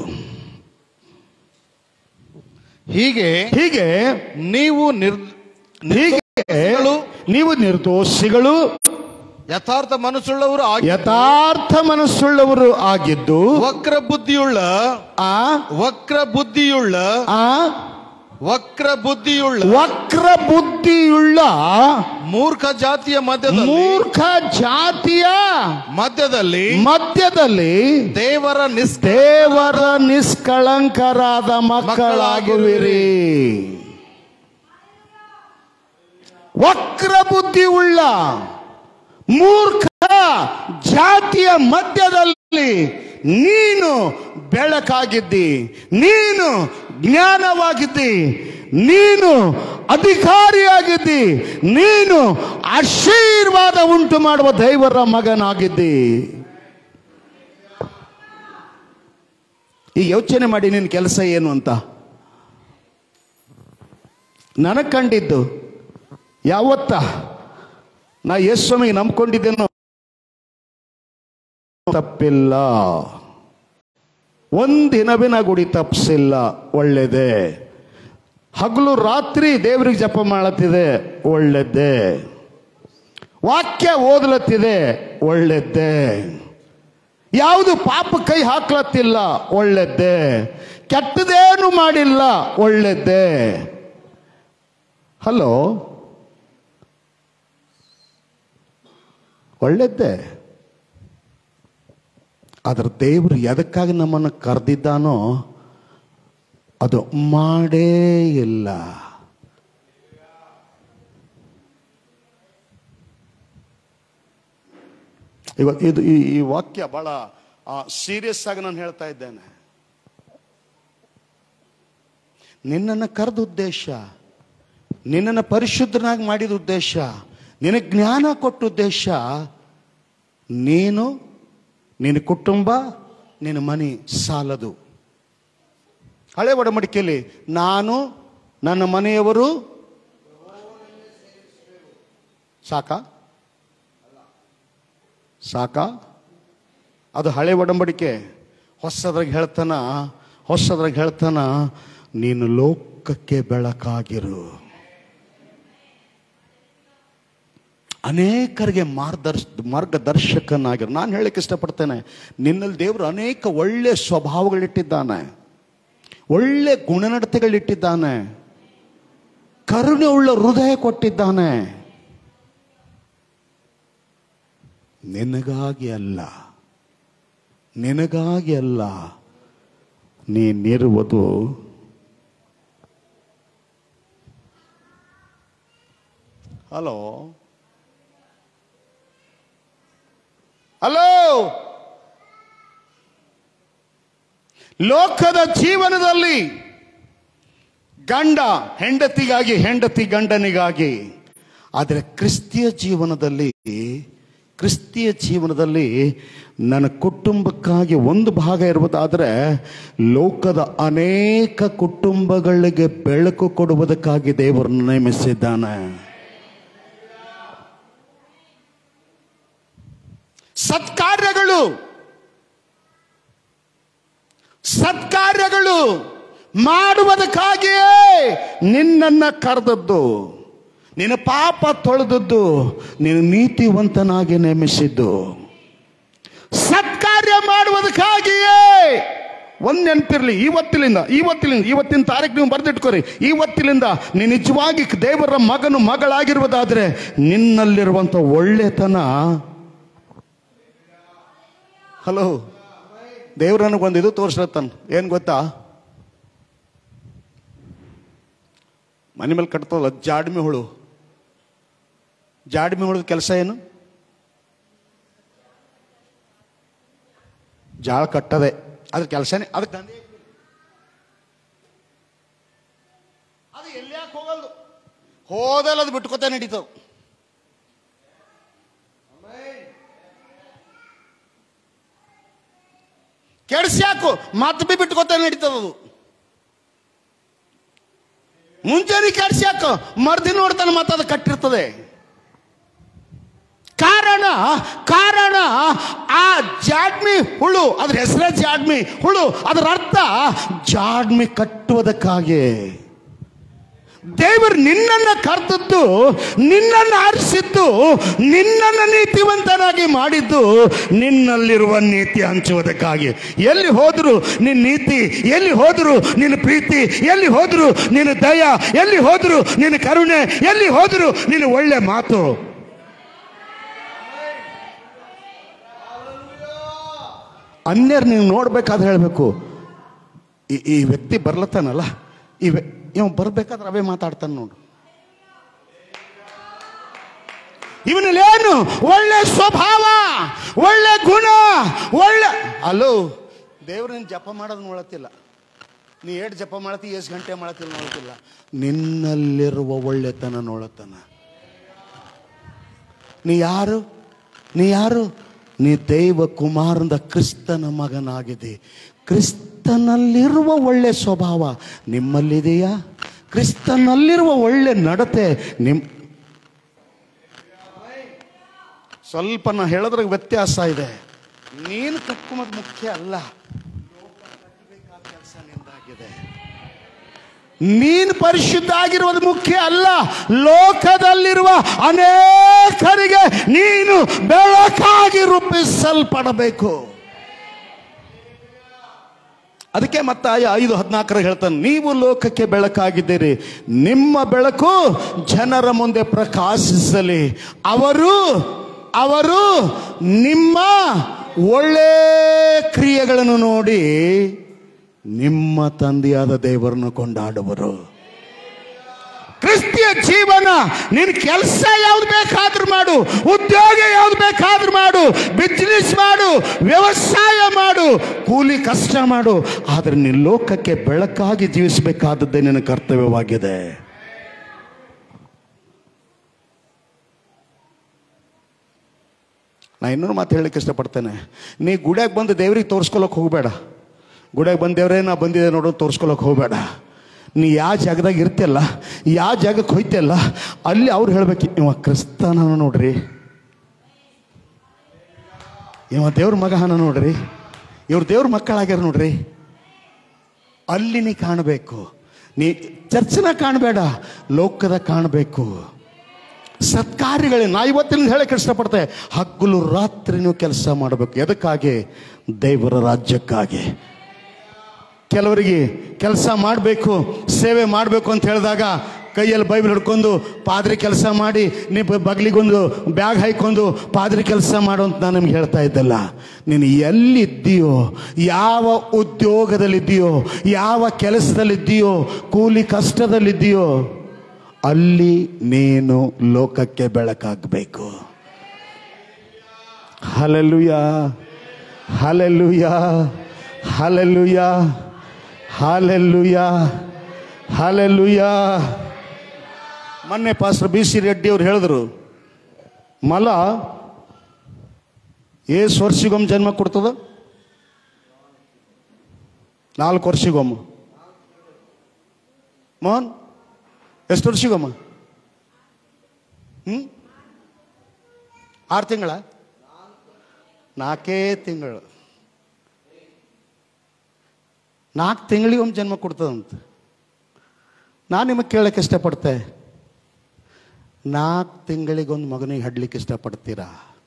ಹೀಗೆ
ಹೀಗೆ
ನೀವು ನಿರ್
ಹೀಗೆ ನೀವು ನಿರ್ದೋಷಿಗಳು
ಯಥಾರ್ಥ ಮನಸ್ಸುಳ್ಳವರು ಆಗಿ
ಯಥಾರ್ಥ ಮನಸ್ಸುಳ್ಳವರು ಆಗಿದ್ದು
ವಕ್ರ ಬುದ್ಧಿಯುಳ್ಳ
ಆ
ವಕ್ರ ಬುದ್ಧಿಯುಳ್ಳ
ಆ
ವಕ್ರ ಬುದ್ಧಿಯುಳ್ಳ
ವಕ್ರ ಬುದ್ಧಿಯುಳ್ಳ
ಮೂರ್ಖ ಜಾತಿಯ ಮಧ್ಯದಲ್ಲಿ
ಮೂರ್ಖ ಜಾತಿಯ
ಮಧ್ಯದಲ್ಲಿ
ಮಧ್ಯದಲ್ಲಿ
ದೇವರ ನಿಸ್
ದೇವರ ನಿಷ್ಕಳಂಕರಾದ ಮಕ್ಕಳಾಗುವಿರಿ ವಕ್ರ ಬುದ್ಧಿ ಉಳ್ಳ ಮೂರ್ಖ ಜಾತಿಯ ಮಧ್ಯದಲ್ಲಿ ನೀನು ಬೆಳಕಾಗಿದ್ದಿ ನೀನು ಜ್ಞಾನವಾಗಿದ್ದಿ ನೀನು ಅಧಿಕಾರಿಯಾಗಿದ್ದಿ ನೀನು ಆಶೀರ್ವಾದ ಉಂಟು ಮಾಡುವ ದೇವರ ಮಗನಾಗಿದ್ದಿ ಈಗ ಯೋಚನೆ ಮಾಡಿ ನಿನ್ನ ಕೆಲಸ ಏನು ಅಂತ ನನಗೆ ಕಂಡಿದ್ದು ಯಾವತ್ತ ನಾ ಯೇಸ್ವಾಮಿಗೆ ನಂಬ್ಕೊಂಡಿದ್ದೇನೋ ತಪ್ಪಿಲ್ಲ ಒಂದಿನ ನಾ ಗುಡಿ ತಪ್ಪಿಸಿಲ್ಲ ಒಳ್ಳೇದೇ ಹಗಲು ರಾತ್ರಿ ದೇವರಿಗೆ ಜಪ ಮಾಡತ್ತಿದೆ ಒಳ್ಳೇದೇ ವಾಕ್ಯ ಓದಲತ್ತಿದೆ ಒಳ್ಳೇದೇ ಯಾವುದು ಪಾಪ ಕೈ ಹಾಕ್ಲತ್ತಿಲ್ಲ ಒಳ್ಳೇದೇ ಕೆಟ್ಟದೇನು ಮಾಡಿಲ್ಲ ಒಳ್ಳೇದೇ ಹಲೋ ಒಳ್ಳೇದೇ ಆದ್ರೆ ದೇವರು ಎದಕ್ಕಾಗಿ ನಮ್ಮನ್ನು ಕರೆದಿದ್ದಾನೋ ಅದು ಮಾಡೇ ಇಲ್ಲ ಇವತ್ತು ಇದು ಈ ಈ ವಾಕ್ಯ ಬಹಳ ಸೀರಿಯಸ್ ಆಗಿ ನಾನು ಹೇಳ್ತಾ ಇದ್ದೇನೆ ನಿನ್ನನ್ನು ಕರೆದ ಉದ್ದೇಶ ನಿನ್ನನ್ನು ಪರಿಶುದ್ಧನಾಗಿ ಮಾಡಿದ ಉದ್ದೇಶ ನಿನಗೆ ಜ್ಞಾನ ಕೊಟ್ಟ ಉದ್ದೇಶ ನೀನು ನಿನ್ನ ಕುಟುಂಬ ನಿನ್ನ ಮನೆ ಸಾಲದು ಹಳೆ ಒಡಂಬಡಿಕೆಯಲ್ಲಿ ನಾನು ನನ್ನ ಮನೆಯವರು ಸಾಕಾ ಸಾಕಾ ಅದು ಹಳೆ ಒಡಂಬಡಿಕೆ ಹೊಸದ್ರಾಗ ಹೇಳ್ತಾನ ಹೊಸದ್ರಾಗ ಹೇಳ್ತಾನ ನೀನು ಲೋಕಕ್ಕೆ ಬೆಳಕಾಗಿರು ಅನೇಕರಿಗೆ ಮಾರ್ಗದರ್ಶ ಮಾರ್ಗದರ್ಶಕನಾಗಿರು ನಾನು ಹೇಳಕ್ಕೆ ಇಷ್ಟಪಡ್ತೇನೆ ನಿನ್ನಲ್ಲಿ ದೇವರು ಅನೇಕ ಒಳ್ಳೆ ಸ್ವಭಾವಗಳಿಟ್ಟಿದ್ದಾನೆ ಒಳ್ಳೆ ಗುಣನಡತೆಗಳಿಟ್ಟಿದ್ದಾನೆ ಕರುಣೆ ಉಳ್ಳ ಹೃದಯ ಕೊಟ್ಟಿದ್ದಾನೆ ನಿನಗಾಗಿ ಅಲ್ಲ ನಿನಗಾಗಿ ಅಲ್ಲ ನೀನಿರುವುದು ಹಲೋ ಹಲೋ ಲೋಕದ ಜೀವನದಲ್ಲಿ ಗಂಡ ಹೆಂಡತಿಗಾಗಿ ಹೆಂಡತಿ ಗಂಡನಿಗಾಗಿ ಆದರೆ ಕ್ರಿಸ್ತಿಯ ಜೀವನದಲ್ಲಿ ಕ್ರಿಸ್ತಿಯ ಜೀವನದಲ್ಲಿ ನನ್ನ ಕುಟುಂಬಕ್ಕಾಗಿ ಒಂದು ಭಾಗ ಇರುವುದಾದರೆ ಲೋಕದ ಅನೇಕ ಕುಟುಂಬಗಳಿಗೆ ಬೆಳಕು ಕೊಡುವುದಕ್ಕಾಗಿ ದೇವರನ್ನು ನೇಮಿಸಿದ್ದಾನೆ ಸತ್ಕಾರ್ಯಗಳು ಸತ್ಕಾರ್ಯಗಳು ಮಾಡುವುದಕ್ಕಾಗಿಯೇ ನಿನ್ನನ್ನ ಕರೆದದ್ದು ನಿನ್ನ ಪಾಪ ತೊಳೆದದ್ದು ನಿನ್ನ ನೀತಿವಂತನಾಗಿ ನೇಮಿಸಿದ್ದು ಸತ್ಕಾರ್ಯ ಮಾಡುವುದಕ್ಕಾಗಿಯೇ ಒಂದ್ ನೆನಪಿರ್ಲಿ ಇವತ್ತಿಲಿಂದ ಇವತ್ತಿಲಿಂದ ಇವತ್ತಿನ ತಾರೀಕು ನೀವು ಬರೆದಿಟ್ಕೋರಿ ಇವತ್ತಿಲಿಂದ ನೀ ನಿಜವಾಗಿ ದೇವರ ಮಗನು ಮಗಳಾಗಿರುವುದಾದ್ರೆ ನಿನ್ನಲ್ಲಿರುವಂತ ಒಳ್ಳೆತನ ಹಲೋ ದೇವ್ರು ನನಗೊಂದು ಇದು ತೋರಿಸ್ಲತ್ತಾನ ಏನು ಗೊತ್ತಾ ಮನೆ ಮೇಲೆ ಕಟ್ತಲ್ಲ ಜಾಡ್ಮಿ ಹುಳು ಜಾಡ್ಮಿ ಹುಳದ ಕೆಲಸ ಏನು ಜಾಳ ಕಟ್ಟದೆ ಅದ್ರ ಕೆಲಸನೇ ಅದಕ್ಕೆ ದಂಧೆ ಐತಿ. ಅದು ಎಲ್ಲಿಯಾಕೆ ಹೋಗಲ್ದು ಹೋದಲ್ಲ ಅದು ಬಿಟ್ಕೋತ ನಡೀತಾವ ಕೆಡ್ಸ್ಯಾಕು ಮತ್ತೆ ಬಿ ಬಿಟ್ಕೋತ ನಡೀತದ ಅದು ಮುಂಜಾನೆ ಕೆಡ್ಸ್ಯಾಕ ಮರ್ದಿ ನೋಡ್ತಾನೆ ಮತ್ತೆ ಅದು ಕಟ್ಟಿರ್ತದೆ ಕಾರಣ ಕಾರಣ ಆ ಜಾಡ್ಮಿ ಹುಳು ಅದ್ರ ಹೆಸರೇ ಜಾಡ್ಮಿ ಹುಳು ಅದರ ಅರ್ಥ ಜಾಡ್ಮಿ ಕಟ್ಟುವುದಕ್ಕಾಗಿ ದೇವರು ನಿನ್ನನ್ನ ಕರೆದದ್ದು ನಿನ್ನನ್ನು ಆರಿಸಿದ್ದು ನಿನ್ನನ್ನು ನೀತಿವಂತನಾಗಿ ಮಾಡಿದ್ದು ನಿನ್ನಲ್ಲಿರುವ ನೀತಿ ಹಂಚುವುದಕ್ಕಾಗಿ ಎಲ್ಲಿ ಹೋದ್ರು ನಿನ್ನ ನೀತಿ ಎಲ್ಲಿ ಹೋದ್ರು ನಿನ್ನ ಪ್ರೀತಿ ಎಲ್ಲಿ ಹೋದ್ರು ನಿನ್ನ ದಯ ಎಲ್ಲಿ ಹೋದ್ರು ನಿನ್ನ ಕರುಣೆ ಎಲ್ಲಿ ಹೋದ್ರು ನಿನ್ನ ಒಳ್ಳೆ ಮಾತು ಅನ್ಯರು ನೀವು ನೋಡ್ಬೇಕಾದ್ರೆ ಹೇಳಬೇಕು ಈ ಈ ವ್ಯಕ್ತಿ ಬರ್ಲತ್ತಾನಲ್ಲ ಈ ವ್ಯ- ಇವ ಬರ್ಬೇಕಾದ್ರೆ ಅವೇ ಮಾತಾಡ್ತಾನೆ ನೋಡು ಇವನಲ್ಲಿ ಏನು ಒಳ್ಳೆ ಸ್ವಭಾವ ಒಳ್ಳೆ ಗುಣ ಒಳ್ಳೆ ಅಲ್ಲೋ ದೇವ್ರನ್ನ ಜಪ ಮಾಡೋದು ನೋಡತ್ತಿಲ್ಲ ನೀ ಏಟ್ ಜಪ ಮಾಡತಿ ಎಷ್ಟು ಗಂಟೆ ಮಾಡತಿಲ್ಲ ನೋಡ್ತಿಲ್ಲ ನಿನ್ನಲ್ಲಿರುವ ಒಳ್ಳೆತನ ನೋಡತನ ನೀ ಯಾರು ನೀ ಯಾರು ನೀ ದೈವ ಕುಮಾರನ ಕ್ರಿಸ್ತನ ಮಗನಾಗಿದೆ ಕ್ರಿಸ್ತನಲ್ಲಿರುವ ಒಳ್ಳೆ ಸ್ವಭಾವ ನಿಮ್ಮಲ್ಲಿದೆಯಾ ಕ್ರಿಸ್ತನಲ್ಲಿರುವ ಒಳ್ಳೆ ನಡತೆ ನಿಮ್ ಸ್ವಲ್ಪ ನಾ ಹೇಳೋದ್ರಾಗ ವ್ಯತ್ಯಾಸ ಇದೆ ನೀನು ಕಟ್ಕೊಂಬದು ಮುಖ್ಯ ಅಲ್ಲ ಕೆಲಸ ನಿಂದಾಗಿದೆ ನೀನು ಪರಿಶುದ್ಧ ಆಗಿರುವುದು ಮುಖ್ಯ ಅಲ್ಲ ಲೋಕದಲ್ಲಿರುವ ಅನೇಕರಿಗೆ ನೀನು ಬೆಳಕಾಗಿ ರೂಪಿಸಲ್ಪಡಬೇಕು ಅದಕ್ಕೆ ಮತ್ತೆ ಆಯ ಐದು ಹದಿನಾಲ್ಕರ ಹೇಳ್ತಾನೆ ನೀವು ಲೋಕಕ್ಕೆ ಬೆಳಕಾಗಿದ್ದೀರಿ ನಿಮ್ಮ ಬೆಳಕು ಜನರ ಮುಂದೆ ಪ್ರಕಾಶಿಸಲಿ ಅವರು ಅವರು ನಿಮ್ಮ ಒಳ್ಳೆ ಕ್ರಿಯೆಗಳನ್ನು ನೋಡಿ ನಿಮ್ಮ ತಂದೆಯಾದ ದೇವರನ್ನು ಕೊಂಡಾಡುವರು ಕ್ರಿಸ್ತಿಯ ಜೀವನ ನಿನ್ ಕೆಲಸ ಯಾವ್ದು ಬೇಕಾದ್ರೂ ಮಾಡು ಉದ್ಯೋಗ ಯಾವ್ದು ಬೇಕಾದ್ರೂ ಮಾಡು ಬಿಸ್ನೆಸ್ ಮಾಡು ವ್ಯವಸಾಯ ಮಾಡು ಕೂಲಿ ಕಷ್ಟ ಮಾಡು ಆದ್ರೆ ನೀನ್ ಲೋಕಕ್ಕೆ ಬೆಳಕಾಗಿ ಜೀವಿಸಬೇಕಾದದ್ದೇ ನಿನ್ನ ಕರ್ತವ್ಯವಾಗಿದೆ ನಾ ಇನ್ನೊಂದು ಮಾತು ಹೇಳಲಿಕ್ಕೆ ಇಷ್ಟಪಡ್ತೇನೆ ನೀ ಗುಡಿಯಾಗ ಬಂದು ದೇವ್ರಿಗೆ ತೋರಿಸ್ಕೊಳಕ್ ಹೋಗಬೇಡ ಗುಡಿಯಾಗ ಬಂದು ದೇವ್ರೇ ನಾ ಬಂದಿದೆ ನೋಡು ತೋರಿಸ್ಕೊಳಕ್ ಹೋಗಬೇಡ ನೀ ಯಾವ ಜಾಗದಾಗ ಇರ್ತಿಯಲ್ಲ ಯಾವ ಜಾಗಕ್ಕೆ ಹೋಯ್ತಿಯಲ್ಲ ಅಲ್ಲಿ ಅವ್ರು ಹೇಳ್ಬೇಕು ಇವ ಕ್ರಿಸ್ತನ ನೋಡ್ರಿ ಇವ ದೇವ್ರ ಮಗ ಹನ ನೋಡ್ರಿ ಇವ್ರ ದೇವ್ರ ಮಕ್ಕಳಾಗ್ಯಾರ ನೋಡ್ರಿ ಅಲ್ಲಿ ನೀ ಕಾಣಬೇಕು ನೀ ಚರ್ಚನ ಕಾಣಬೇಡ ಲೋಕದ ಕಾಣಬೇಕು ಸತ್ಕಾರ್ಯಗಳೇ ನಾ ಇವತ್ತಿನ ಹೇಳಕ್ಕೆ ಇಷ್ಟಪಡ್ತೆ ಹಗ್ಗಲು ರಾತ್ರಿನೂ ಕೆಲಸ ಮಾಡಬೇಕು ಎದಕ್ಕಾಗಿ ದೇವರ ರಾಜ್ಯಕ್ಕಾಗಿ ಕೆಲವರಿಗೆ ಕೆಲಸ ಮಾಡಬೇಕು ಸೇವೆ ಮಾಡಬೇಕು ಅಂತ ಹೇಳಿದಾಗ ಕೈಯಲ್ಲಿ ಬೈಬಲ್ ಹಿಡ್ಕೊಂಡು ಪಾದ್ರಿ ಕೆಲಸ ಮಾಡಿ ನೀವು ಬಗ್ಲಿಗೊಂದು ಬ್ಯಾಗ್ ಹಾಯ್ಕೊಂಡು ಪಾದ್ರಿ ಕೆಲಸ ಮಾಡು ಅಂತ ನಾನು ನಿಮ್ಗೆ ಹೇಳ್ತಾ ಇದ್ದಲ್ಲ ನೀನು ಎಲ್ಲಿದ್ದೀಯೋ ಯಾವ ಉದ್ಯೋಗದಲ್ಲಿದ್ದೀಯೋ ಯಾವ ಕೆಲಸದಲ್ಲಿದ್ದೀಯೋ ಕೂಲಿ ಕಷ್ಟದಲ್ಲಿದ್ದೀಯೋ ಅಲ್ಲಿ ನೀನು ಲೋಕಕ್ಕೆ ಬೆಳಕಾಗಬೇಕು hallelujah hallelujah hallelujah hallelujah hallelujah ಮೊನ್ನೆ ಪಾಸ್ಟರ್ ಬಿ ಸಿ ರೆಡ್ಡಿ ಅವ್ರು ಹೇಳಿದ್ರು ಮಲ ಏಸು ವರ್ಷಿಗೊಮ್ಮೆ ಜನ್ಮ ಕೊಡ್ತದ ನಾಲ್ಕು ವರ್ಷಿಗೊಮ್ಮೆ ಮೋಹನ್ ಎಷ್ಟು ವರ್ಷಿಗೊಮ್ಮ ಹ್ಮ್ ಆರು ತಿಂಗಳ ನಾಲ್ಕೇ ತಿಂಗಳು ನಾಲ್ಕು ತಿಂಗಳಿಗೊಮ್ಮೆ ಜನ್ಮ ಕೊಡ್ತದಂತ ನಾನು ನಿಮಗೆ ಕೇಳಕ್ಕೆ ಇಷ್ಟಪಡ್ತೆ ನಾಲ್ಕು ತಿಂಗಳಿಗೊಂದು ಮಗನಿಗೆ ಹಡ್ಲಿಕ್ಕೆ ಇಷ್ಟಪಡ್ತೀರಾ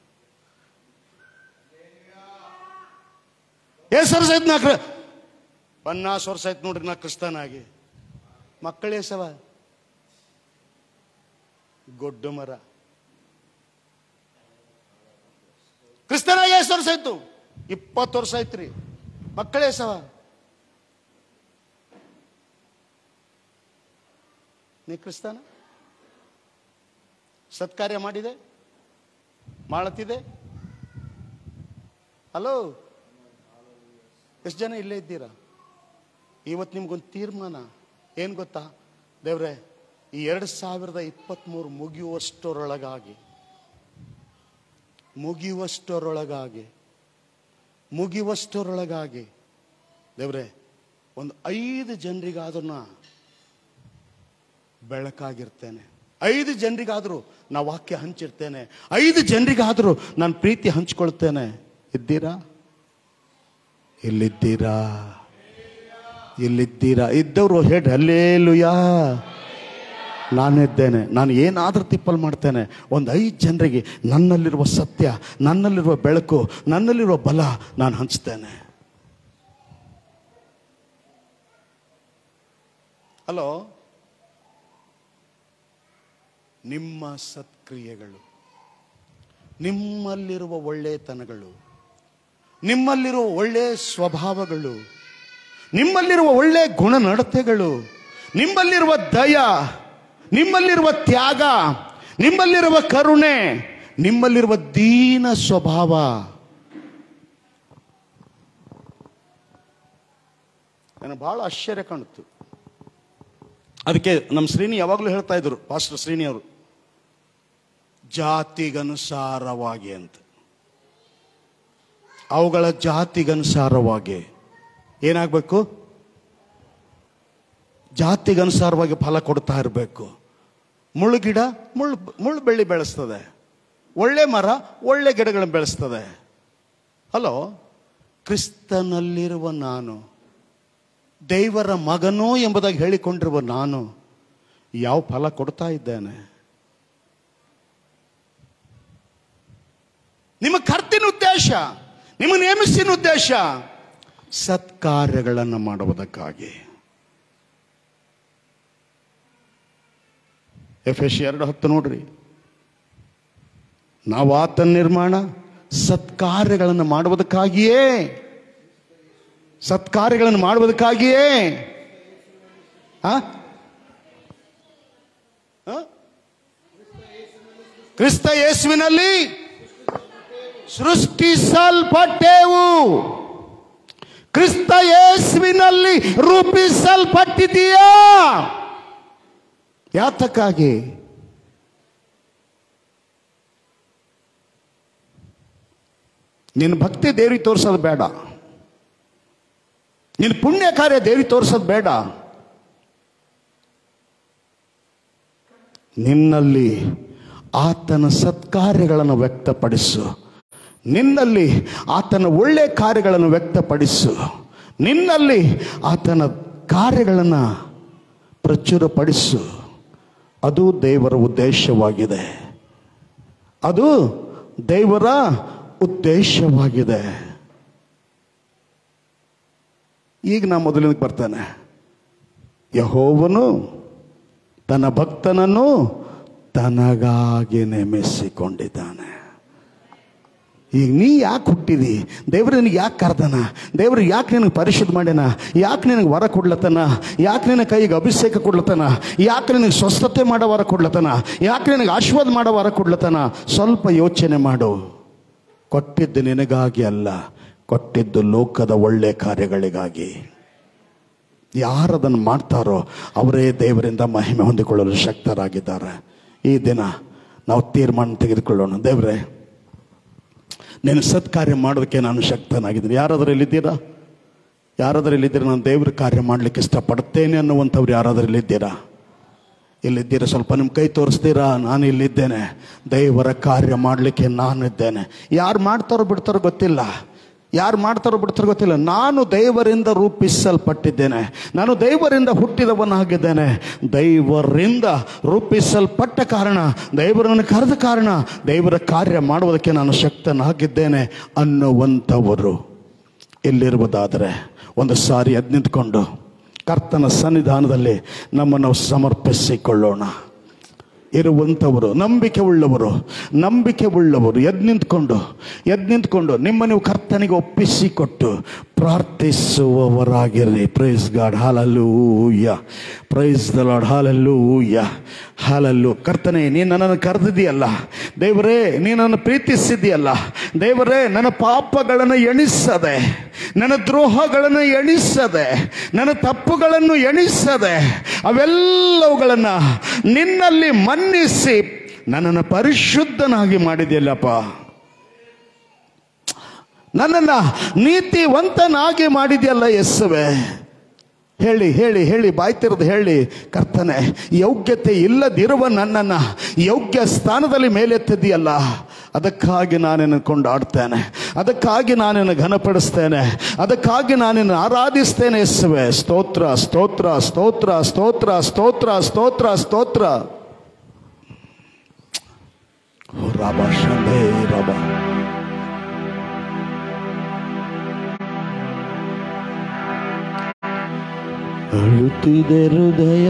ಎಷ್ಟು ವರ್ಷ ಆಯ್ತು ನಾ ಕ್ರ ಪನ್ನಾಸ್ ವರ್ಷ ಆಯ್ತು ನೋಡ್ರಿ ನಾ ಕ್ರಿಸ್ತನಾಗಿ ಮಕ್ಕಳೇ ಸವ ಗೊಡ್ಡು ಮರ ಕ್ರಿಸ್ತನಾಗಿ ಎಷ್ಟು ವರ್ಷ ಆಯ್ತು ಇಪ್ಪತ್ತು ವರ್ಷ ಆಯ್ತ್ರಿ ಮಕ್ಕಳೇ ಸವ ನೀ ಕ್ರಿಸ್ತನ ಸತ್ಕಾರ್ಯ ಮಾಡಿದೆ ಮಾಡತ್ತಿದೆ ಹಲೋ ಎಷ್ಟು ಜನ ಇಲ್ಲೇ ಇದ್ದೀರಾ ಇವತ್ತು ನಿಮ್ಗೊಂದು ತೀರ್ಮಾನ ಏನು ಗೊತ್ತಾ ದೇವ್ರೆ ಈ ಎರಡು ಸಾವಿರದ ಇಪ್ಪತ್ತ್ಮೂರು ಮುಗಿಯುವಷ್ಟರೊಳಗಾಗಿ ಮುಗಿಯುವಷ್ಟರೊಳಗಾಗಿ ಮುಗಿಯುವಷ್ಟರೊಳಗಾಗಿ ದೇವ್ರೆ ಒಂದು ಐದು ಜನರಿಗಾದ್ರೂ ನಾ ಬೆಳಕಾಗಿರ್ತೇನೆ ಐದು ಜನರಿಗಾದರೂ ನಾ ವಾಕ್ಯ ಹಂಚಿರ್ತೇನೆ ಐದು ಜನರಿಗಾದರೂ ನಾನು ಪ್ರೀತಿ ಹಂಚ್ಕೊಳ್ತೇನೆ ಇದ್ದೀರಾ ಇಲ್ಲಿದ್ದೀರಾ ಇಲ್ಲಿದ್ದೀರಾ ಇದ್ದವರು ಹೇಳ್ರಿ ಅಲ್ಲೇಲುಯಾ ನಾನಿದ್ದೇನೆ ನಾನು ಏನಾದರೂ ತಿಪ್ಪಲ್ ಮಾಡ್ತೇನೆ ಒಂದು ಐದು ಜನರಿಗೆ ನನ್ನಲ್ಲಿರುವ ಸತ್ಯ ನನ್ನಲ್ಲಿರುವ ಬೆಳಕು ನನ್ನಲ್ಲಿರುವ ಬಲ ನಾನು ಹಂಚ್ತೇನೆ ಹಲೋ ನಿಮ್ಮ ಸತ್ಕ್ರಿಯೆಗಳು ನಿಮ್ಮಲ್ಲಿರುವ ಒಳ್ಳೆತನಗಳು ನಿಮ್ಮಲ್ಲಿರುವ ಒಳ್ಳೆ ಸ್ವಭಾವಗಳು ನಿಮ್ಮಲ್ಲಿರುವ ಒಳ್ಳೆ ಗುಣನಡತೆಗಳು ನಿಮ್ಮಲ್ಲಿರುವ ದಯ ನಿಮ್ಮಲ್ಲಿರುವ ತ್ಯಾಗ ನಿಮ್ಮಲ್ಲಿರುವ ಕರುಣೆ ನಿಮ್ಮಲ್ಲಿರುವ ದೀನ ಸ್ವಭಾವ ನನಗೆ ಬಹಳ ಆಶ್ಚರ್ಯ ಕಾಣಿತು ಅದಕ್ಕೆ ನಮ್ಮ ಶ್ರೀನಿ ಯಾವಾಗಲೂ ಹೇಳ್ತಾ ಇದ್ರು ಪಾಸ್ಟರ್ ಶ್ರೀನಿ ಅವರು ಜಾತಿಗನುಸಾರವಾಗಿ ಅಂತ ಅವುಗಳ ಜಾತಿಗನುಸಾರವಾಗಿ ಏನಾಗಬೇಕು ಜಾತಿಗನುಸಾರವಾಗಿ ಫಲ ಕೊಡ್ತಾ ಇರಬೇಕು ಮುಳ್ಳು ಗಿಡ ಮುಳ್ಳು ಮುಳ್ಳು ಬೆಳ್ಳಿ ಬೆಳೆಸ್ತದೆ ಒಳ್ಳೆ ಮರ ಒಳ್ಳೆ ಗಿಡಗಳನ್ನು ಬೆಳೆಸ್ತದೆ ಹಲೋ ಕ್ರಿಸ್ತನಲ್ಲಿರುವ ನಾನು ದೇವರ ಮಗನೋ ಎಂಬುದಾಗಿ ಹೇಳಿಕೊಂಡಿರುವ ನಾನು ಯಾವ ಫಲ ಕೊಡ್ತಾ ಇದ್ದೇನೆ ನಿಮ್ಮ ಕರ್ತಿನ ಉದ್ದೇಶ ನಿಮ್ಮ ನೇಮಿಸಿನ ಉದ್ದೇಶ ಸತ್ಕಾರ್ಯಗಳನ್ನು ಮಾಡುವುದಕ್ಕಾಗಿ ಎಫ್ ಎಸ್ ಎರಡು ಹತ್ತು ನೋಡ್ರಿ ನಾವು ಆತನ ನಿರ್ಮಾಣ ಸತ್ಕಾರ್ಯಗಳನ್ನು ಮಾಡುವುದಕ್ಕಾಗಿಯೇ ಸತ್ಕಾರ್ಯಗಳನ್ನು ಮಾಡುವುದಕ್ಕಾಗಿಯೇ ಆ? ಆ? ಕ್ರಿಸ್ತ ಯೇಸುವಿನಲ್ಲಿ ಸೃಷ್ಟಿಸಲ್ಪಟ್ಟೆವು ಕ್ರಿಸ್ತ ಯೇಸುವಿನಲ್ಲಿ ರೂಪಿಸಲ್ಪಟ್ಟಿದೆಯಾ ಯಾತಕ್ಕಾಗಿ ನಿನ್ನ ಭಕ್ತಿ ದೇವ್ರಿಗೆ ತೋರಿಸೋದು ಬೇಡ ನಿನ್ನ ಪುಣ್ಯ ಕಾರ್ಯ ದೇವ್ರಿಗೆ ತೋರಿಸೋದು ಬೇಡ ನಿನ್ನಲ್ಲಿ ಆತನ ಸತ್ಕಾರ್ಯಗಳನ್ನು ವ್ಯಕ್ತಪಡಿಸು ನಿನ್ನಲ್ಲಿ ಆತನ ಒಳ್ಳೆ ಕಾರ್ಯಗಳನ್ನು ವ್ಯಕ್ತಪಡಿಸು ನಿನ್ನಲ್ಲಿ ಆತನ ಕಾರ್ಯಗಳನ್ನು ಪ್ರಚುರಪಡಿಸು ಅದು ದೇವರ ಉದ್ದೇಶವಾಗಿದೆ ಅದು ದೇವರ ಉದ್ದೇಶವಾಗಿದೆ ಈಗ ನಾ ಮೊದಲಿನಕ್ಕೆ ಬರ್ತಾನೆ ಯಹೋವನು ತನ್ನ ಭಕ್ತನನ್ನು ತನಗಾಗಿ ನೇಮಿಸಿಕೊಂಡಿದ್ದಾನೆ ಈಗ ನೀ ಯಾಕೆ ಹುಟ್ಟಿದಿ ದೇವ್ರು ನಿನಗೆ ಯಾಕೆ ಕರ್ದನ ದೇವ್ರು ಯಾಕೆ ನಿನಗೆ ಪರಿಶುದ್ಧ ಮಾಡ್ಯಾನ ಯಾಕೆ ನಿನಗೆ ವರ ಕೊಡ್ಲತನ ಯಾಕೆ ನಿನ್ನ ಕೈಗೆ ಅಭಿಷೇಕ ಕೊಡ್ಲತನ ಯಾಕೆ ನಿನಗೆ ಸ್ವಸ್ಥತೆ ಮಾಡೋ ವರ ಕೊಡ್ಲತನ ಯಾಕೆ ನಿನಗೆ ಆಶೀರ್ವಾದ ಮಾಡೋ ವರ ಕೊಡ್ಲತನ ಸ್ವಲ್ಪ ಯೋಚನೆ ಮಾಡು ಕೊಟ್ಟಿದ್ದು ನಿನಗಾಗಿ ಅಲ್ಲ ಕೊಟ್ಟಿದ್ದು ಲೋಕದ ಒಳ್ಳೆ ಕಾರ್ಯಗಳಿಗಾಗಿ ಯಾರದನ್ನು ಮಾಡ್ತಾರೋ ಅವರೇ ದೇವರಿಂದ ಮಹಿಮೆ ಹೊಂದಿಕೊಳ್ಳಲು ಶಕ್ತರಾಗಿದ್ದಾರೆ ಈ ದಿನ ನಾವು ತೀರ್ಮಾನ ತೆಗೆದುಕೊಳ್ಳೋಣ ದೇವರೇ ನೀನು ಸತ್ಕಾರ್ಯ ಮಾಡೋದಕ್ಕೆ ನಾನು ಶಕ್ತನಾಗಿದ್ದೀನಿ ಯಾರಾದ್ರಲ್ಲಿದ್ದೀರಾ ಯಾರಾದ್ರಲ್ಲಿದ್ದೀರಾ ನಾನು ದೇವ್ರ ಕಾರ್ಯ ಮಾಡಲಿಕ್ಕೆ ಇಷ್ಟಪಡ್ತೇನೆ ಅನ್ನುವಂಥವ್ರು ಯಾರಾದ್ರಲ್ಲಿದ್ದೀರಾ ಇಲ್ಲಿದ್ದೀರಾ ಸ್ವಲ್ಪ ನಿಮ್ಮ ಕೈ ತೋರಿಸ್ತೀರಾ ನಾನು ಇಲ್ಲಿದ್ದೇನೆ ದೇವರ ಕಾರ್ಯ ಮಾಡಲಿಕ್ಕೆ ನಾನಿದ್ದೇನೆ ಯಾರು ಮಾಡ್ತಾರೋ ಬಿಡ್ತಾರೋ ಗೊತ್ತಿಲ್ಲ ಯಾರು ಮಾಡ್ತಾರೋ ಬಿಡ್ತಾರೋ ಗೊತ್ತಿಲ್ಲ ನಾನು ದೇವರಿಂದ ರೂಪಿಸಲ್ಪಟ್ಟಿದ್ದೇನೆ ನಾನು ದೇವರಿಂದ ಹುಟ್ಟಿದವನಾಗಿದ್ದೇನೆ ದೈವರಿಂದ ರೂಪಿಸಲ್ಪಟ್ಟ ಕಾರಣ ದೇವರನ್ನು ಕರೆದ ಕಾರಣ ದೇವರ ಕಾರ್ಯ ಮಾಡುವುದಕ್ಕೆ ನಾನು ಶಕ್ತನಾಗಿದ್ದೇನೆ ಅನ್ನುವಂಥವರು ಇಲ್ಲಿರುವುದಾದರೆ ಒಂದು ಸಾರಿ ಎದ್ದು ನಿಂತ್ಕೊಂಡು ಕರ್ತನ ಸನ್ನಿಧಾನದಲ್ಲಿ ನಮ್ಮನ್ನು ಸಮರ್ಪಿಸಿಕೊಳ್ಳೋಣ ಇರುವಂಥವರು ನಂಬಿಕೆ ಉಳ್ಳವರು ನಂಬಿಕೆ ಉಳ್ಳವರು ಎದ್ದು ನಿಂತ್ಕೊಂಡು ಎದ್ದು ನಿಂತ್ಕೊಂಡು ನಿಮ್ಮ ನೀವು ಕರ್ತನಿಗೆ ಒಪ್ಪಿಸಿಕೊಟ್ಟು ಪ್ರಾರ್ಥಿಸುವವರಾಗಿರ್ರಿ praise God hallelujah praise the Lord hallelujah ಹಾಲಲ್ಲು ಕರ್ತನೆ ನೀನು ನನ್ನನ್ನು ಕರೆದಿದೆಯಲ್ಲ ದೇವರೇ ನೀ ನನ್ನನ್ನು ಪ್ರೀತಿಸಿದೆಯಲ್ಲ ದೇವರೇ ನನ್ನ ಪಾಪಗಳನ್ನು ಎಣಿಸದೆ ನನ್ನ ದ್ರೋಹಗಳನ್ನು ಎಣಿಸದೆ ನನ್ನ ತಪ್ಪುಗಳನ್ನು ಎಣಿಸದೆ ಅವೆಲ್ಲವುಗಳನ್ನು ನಿನ್ನಲ್ಲಿ ಮನ್ನಿಸಿ ನನ್ನನ್ನು ಪರಿಶುದ್ಧನಾಗಿ ಮಾಡಿದೆಯಲ್ಲಪ್ಪ ನನ್ನನ್ನು ನೀತಿವಂತನಾಗಿ ಮಾಡಿದೆಯಲ್ಲ ಯಸ್ಸುವೆ ಹೇಳಿ ಹೇಳಿ ಹೇಳಿ ಬಾಯ್ತಿರೋದು ಹೇಳಿ ಕರ್ತನೆ ಯೋಗ್ಯತೆ ಇಲ್ಲದಿರುವ ನನ್ನನ್ನು ಯೋಗ್ಯ ಸ್ಥಾನದಲ್ಲಿ ಮೇಲೆತ್ತಿದೆಯಲ್ಲ ಅದಕ್ಕಾಗಿ ನಾನಿನ್ನು ಕೊಂಡಾಡ್ತೇನೆ ಅದಕ್ಕಾಗಿ ನಾನಿನ್ನು ಘನಪಡಿಸ್ತೇನೆ ಅದಕ್ಕಾಗಿ ನಾನಿನ್ನು ಆರಾಧಿಸ್ತೇನೆ ಯಸ್ಸುವೆ ಸ್ತೋತ್ರ ಸ್ತೋತ್ರ ಸ್ತೋತ್ರ ಸ್ತೋತ್ರ ಸ್ತೋತ್ರ ಸ್ತೋತ್ರ ಸ್ತೋತ್ರ ಓ ರಾಬ ಶಂಭೇ ರಾಬ ಅಳುತ್ತಿದೆ ಹೃದಯ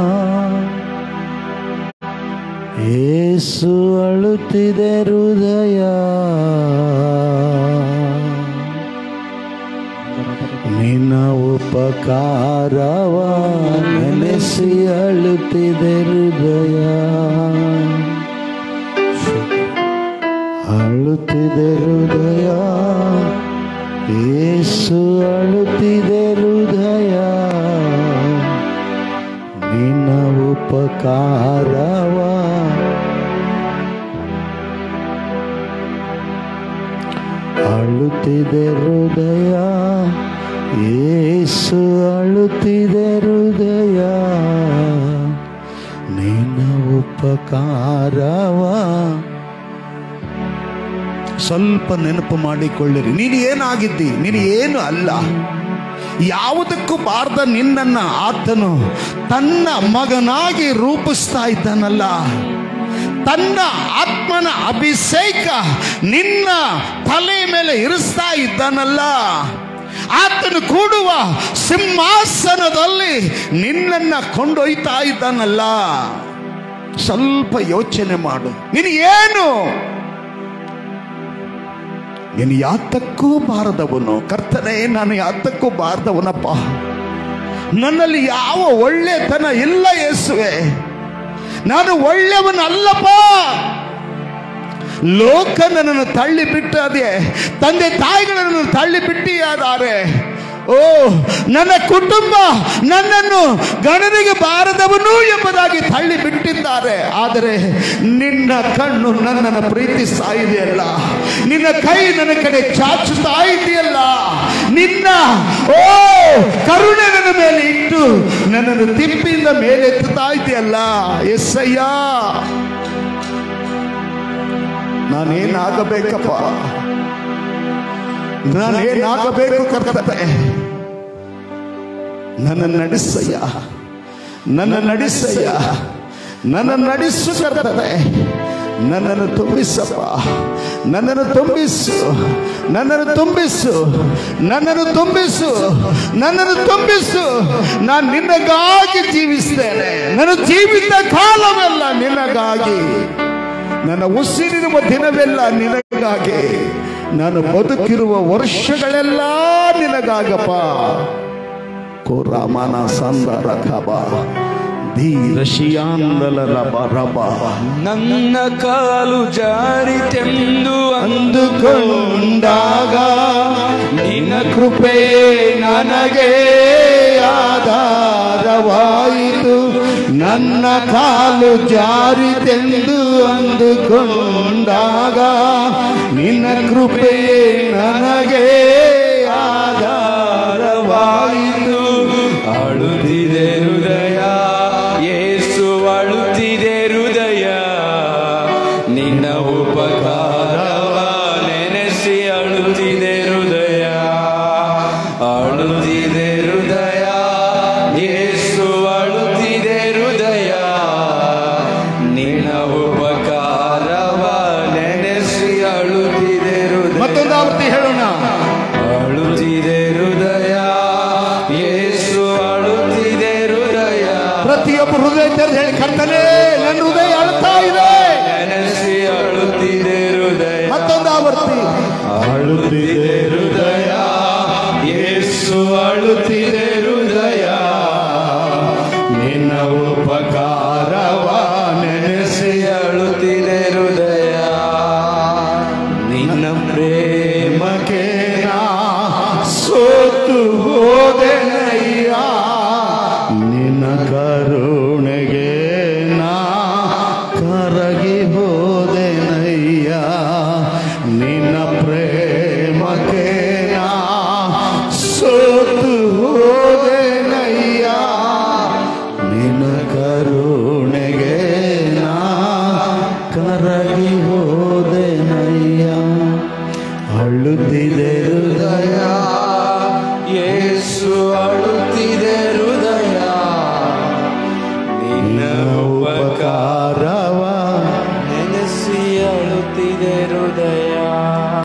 ಏಸು ಅಳುತ್ತಿದೆ ಹೃದಯ ನಿನ್ನ ಉಪಕಾರವ ನೆನೆಸಿ ಅಳುತ್ತಿದೆ ಹೃದಯ ಅಳುತ್ತಿದೆ ಹೃದಯ ಏಸು ಅಳುತ್ತಿದೆ ಹೃದಯ ಉಪಕಾರವ ಅಳುತ್ತಿದೆ ಹೃದಯ ಏಸು ಅಳುತ್ತಿದೆ ಹೃದಯ ನಿನ್ನ ಉಪಕಾರವ ಸ್ವಲ್ಪ ನೆನಪು ಮಾಡಿಕೊಳ್ಳಿರಿ ನೀನು ಏನಾಗಿದ್ದಿ ನೀನು ಏನು ಅಲ್ಲ ಯಾವುದಕ್ಕೂ ಬಾರ್ದ ನಿನ್ನನ್ನ ಆತನು ತನ್ನ ಮಗನಾಗಿ ರೂಪಿಸ್ತಾ ಇದ್ದಾನಲ್ಲ ತನ್ನ ಆತ್ಮನ ಅಭಿಷೇಕ ನಿನ್ನ ತಲೆ ಮೇಲೆ ಇರಿಸ್ತಾ ಇದ್ದಾನಲ್ಲ ಆತನು ಕೂಡುವ ಸಿಂಹಾಸನದಲ್ಲಿ ನಿನ್ನನ್ನ ಕೊಂಡೊಯ್ತಾ ಇದ್ದಾನಲ್ಲ ಸ್ವಲ್ಪ ಯೋಚನೆ ಮಾಡು ನೀನು ಏನು ನೀನು ಯಾತಕ್ಕೂ ಬಾರದವನು ಕರ್ತನೆ ನಾನು ಯಾತಕ್ಕೂ ಬಾರದವನಪ್ಪ ನನ್ನಲ್ಲಿ ಯಾವ ಒಳ್ಳೆತನ ಇಲ್ಲ ಯೇಸುವೆ ನಾನು ಒಳ್ಳೆಯವನಲ್ಲಪ್ಪ ಲೋಕ ನನ್ನನ್ನು ತಳ್ಳಿ ಬಿಟ್ಟದೆ ತಂದೆ ತಾಯಿಗಳನ್ನು ತಳ್ಳಿ ಬಿಟ್ಟಿಯಾದಾರೆ ಓ ನನ್ನ ಕುಟುಂಬ ನನ್ನನ್ನು ಗಣನಿಗೆ ಬಾರದವನು ಎಂಬುದಾಗಿ ತಳ್ಳಿ ಬಿಟ್ಟಿದ್ದಾರೆ ಆದರೆ ನಿನ್ನ ಕಣ್ಣು ನನ್ನನ್ನು ಪ್ರೀತಿಸ್ತಾ ಇದೆಯಲ್ಲ ನಿನ್ನ ಕೈ ನನ್ನ ಕಡೆ ಚಾಚುತ್ತಾ ಇದೆಯಲ್ಲ ನಿನ್ನ ಓ ಕರುಣೆ ನನ್ನ ಮೇಲೆ ಇಟ್ಟು ನನ್ನನ್ನು ತಿಪ್ಪಿಂದ ಮೇಲೆ ಎತ್ತುತ್ತಾ ಇದೆಯಲ್ಲ ಎಸ್ಸಯ್ಯ ನಾನೇನಾಗಬೇಕಪ್ಪ ನಾನೇನಾಗಬೇಕು ಕರ್ತನೆ ನನ್ನ ನಡೆಸಯ್ಯ ನನ್ನ ನಡೆಸಯ್ಯ ನನ್ನ ನಡೆಸು ಕರ್ತನೆ ನನ್ನನ್ನು ತುಂಬಿಸಪ್ಪ ನನ್ನನ್ನು ತುಂಬಿಸು ನನ್ನನ್ನು ತುಂಬಿಸು ನನ್ನನ್ನು ತುಂಬಿಸು ನನ್ನನ್ನು ತುಂಬಿಸು ನಾನು ನಿನಗಾಗಿ ಜೀವಿಸ್ತೇನೆ ನನ್ನ ಜೀವಿತ ಕಾಲವೆಲ್ಲ ನಿನಗಾಗಿ ನನ್ನ ಉಸಿರಿರುವ ದಿನವೆಲ್ಲ ನಿನಗಾಗಿ ನಾನು ಬದುಕಿರುವ ವರ್ಷಗಳೆಲ್ಲ ನಿನಗಾಗಪ್ಪ ಕೋರಾಮನ ಸಂದರ ಕಬ ಧೀರಶಿಯಾಂದಲ ರಬ ರಬ
ನನ್ನ ಕಾಲು ಜಾರಿತೆಂದು
ಅಂದುಕೊಂಡಾಗ ನಿನ್ನ ಕೃಪೆಯೇ ನನಗೆ ಆಧಾರವಾಯಿತು ನನ್ನ ಕಾಲು ಜಾರಿತೆಂದು ಅಂದುಕೊಂಡಾಗ ನಿನ್ನ ಕೃಪೆಯೇ ನನಗೆ ಆಧಾರವಾಯಿತು
ಅಳುತ್ತಿದೆ ಹೃದಯ ಏಸು ಅಳುತ್ತಿದೆ ಹೃದಯ ನಿನ್ನ ಉಪಕಾರವ ನೆನೆಸಿ ಅಳುತ್ತಿದೆ ಹೃದಯ ಅಳುತ್ತಿದೆ ಹೃದಯ ಏಸು ಅಳುತ್ತಿದೆ ಹೃದಯ ನಿನ್ನ ಉಪಕಾರವ ನೆನೆಸಿ ಅಳುತ್ತಿದೆ ಹೃದಯ
ಮತ್ತೊಂದು ಆವೃತ್ತಿ ಹೇಳೋಣ
ಅಳುತ್ತಿದೆ ಹೃದಯ ಯೇಸು ಅಳುತ್ತಿದೆ ಹೃದಯ
ಪ್ರತಿಯೊಬ್ಬ ಹೃದಯ ತೆರೆದು ಹೇಳಿ ಕರ್ತನೆ ನನ್ನ ಹೃದಯ ಅಳ್ತಾ ಇದೆ
ನೆನೆಸಿ ಅಳುತ್ತಿದೆ ಹೃದಯ
ಮತ್ತೊಂದು ಆವೃತ್ತಿ
ಅಳುತ್ತಿದೆ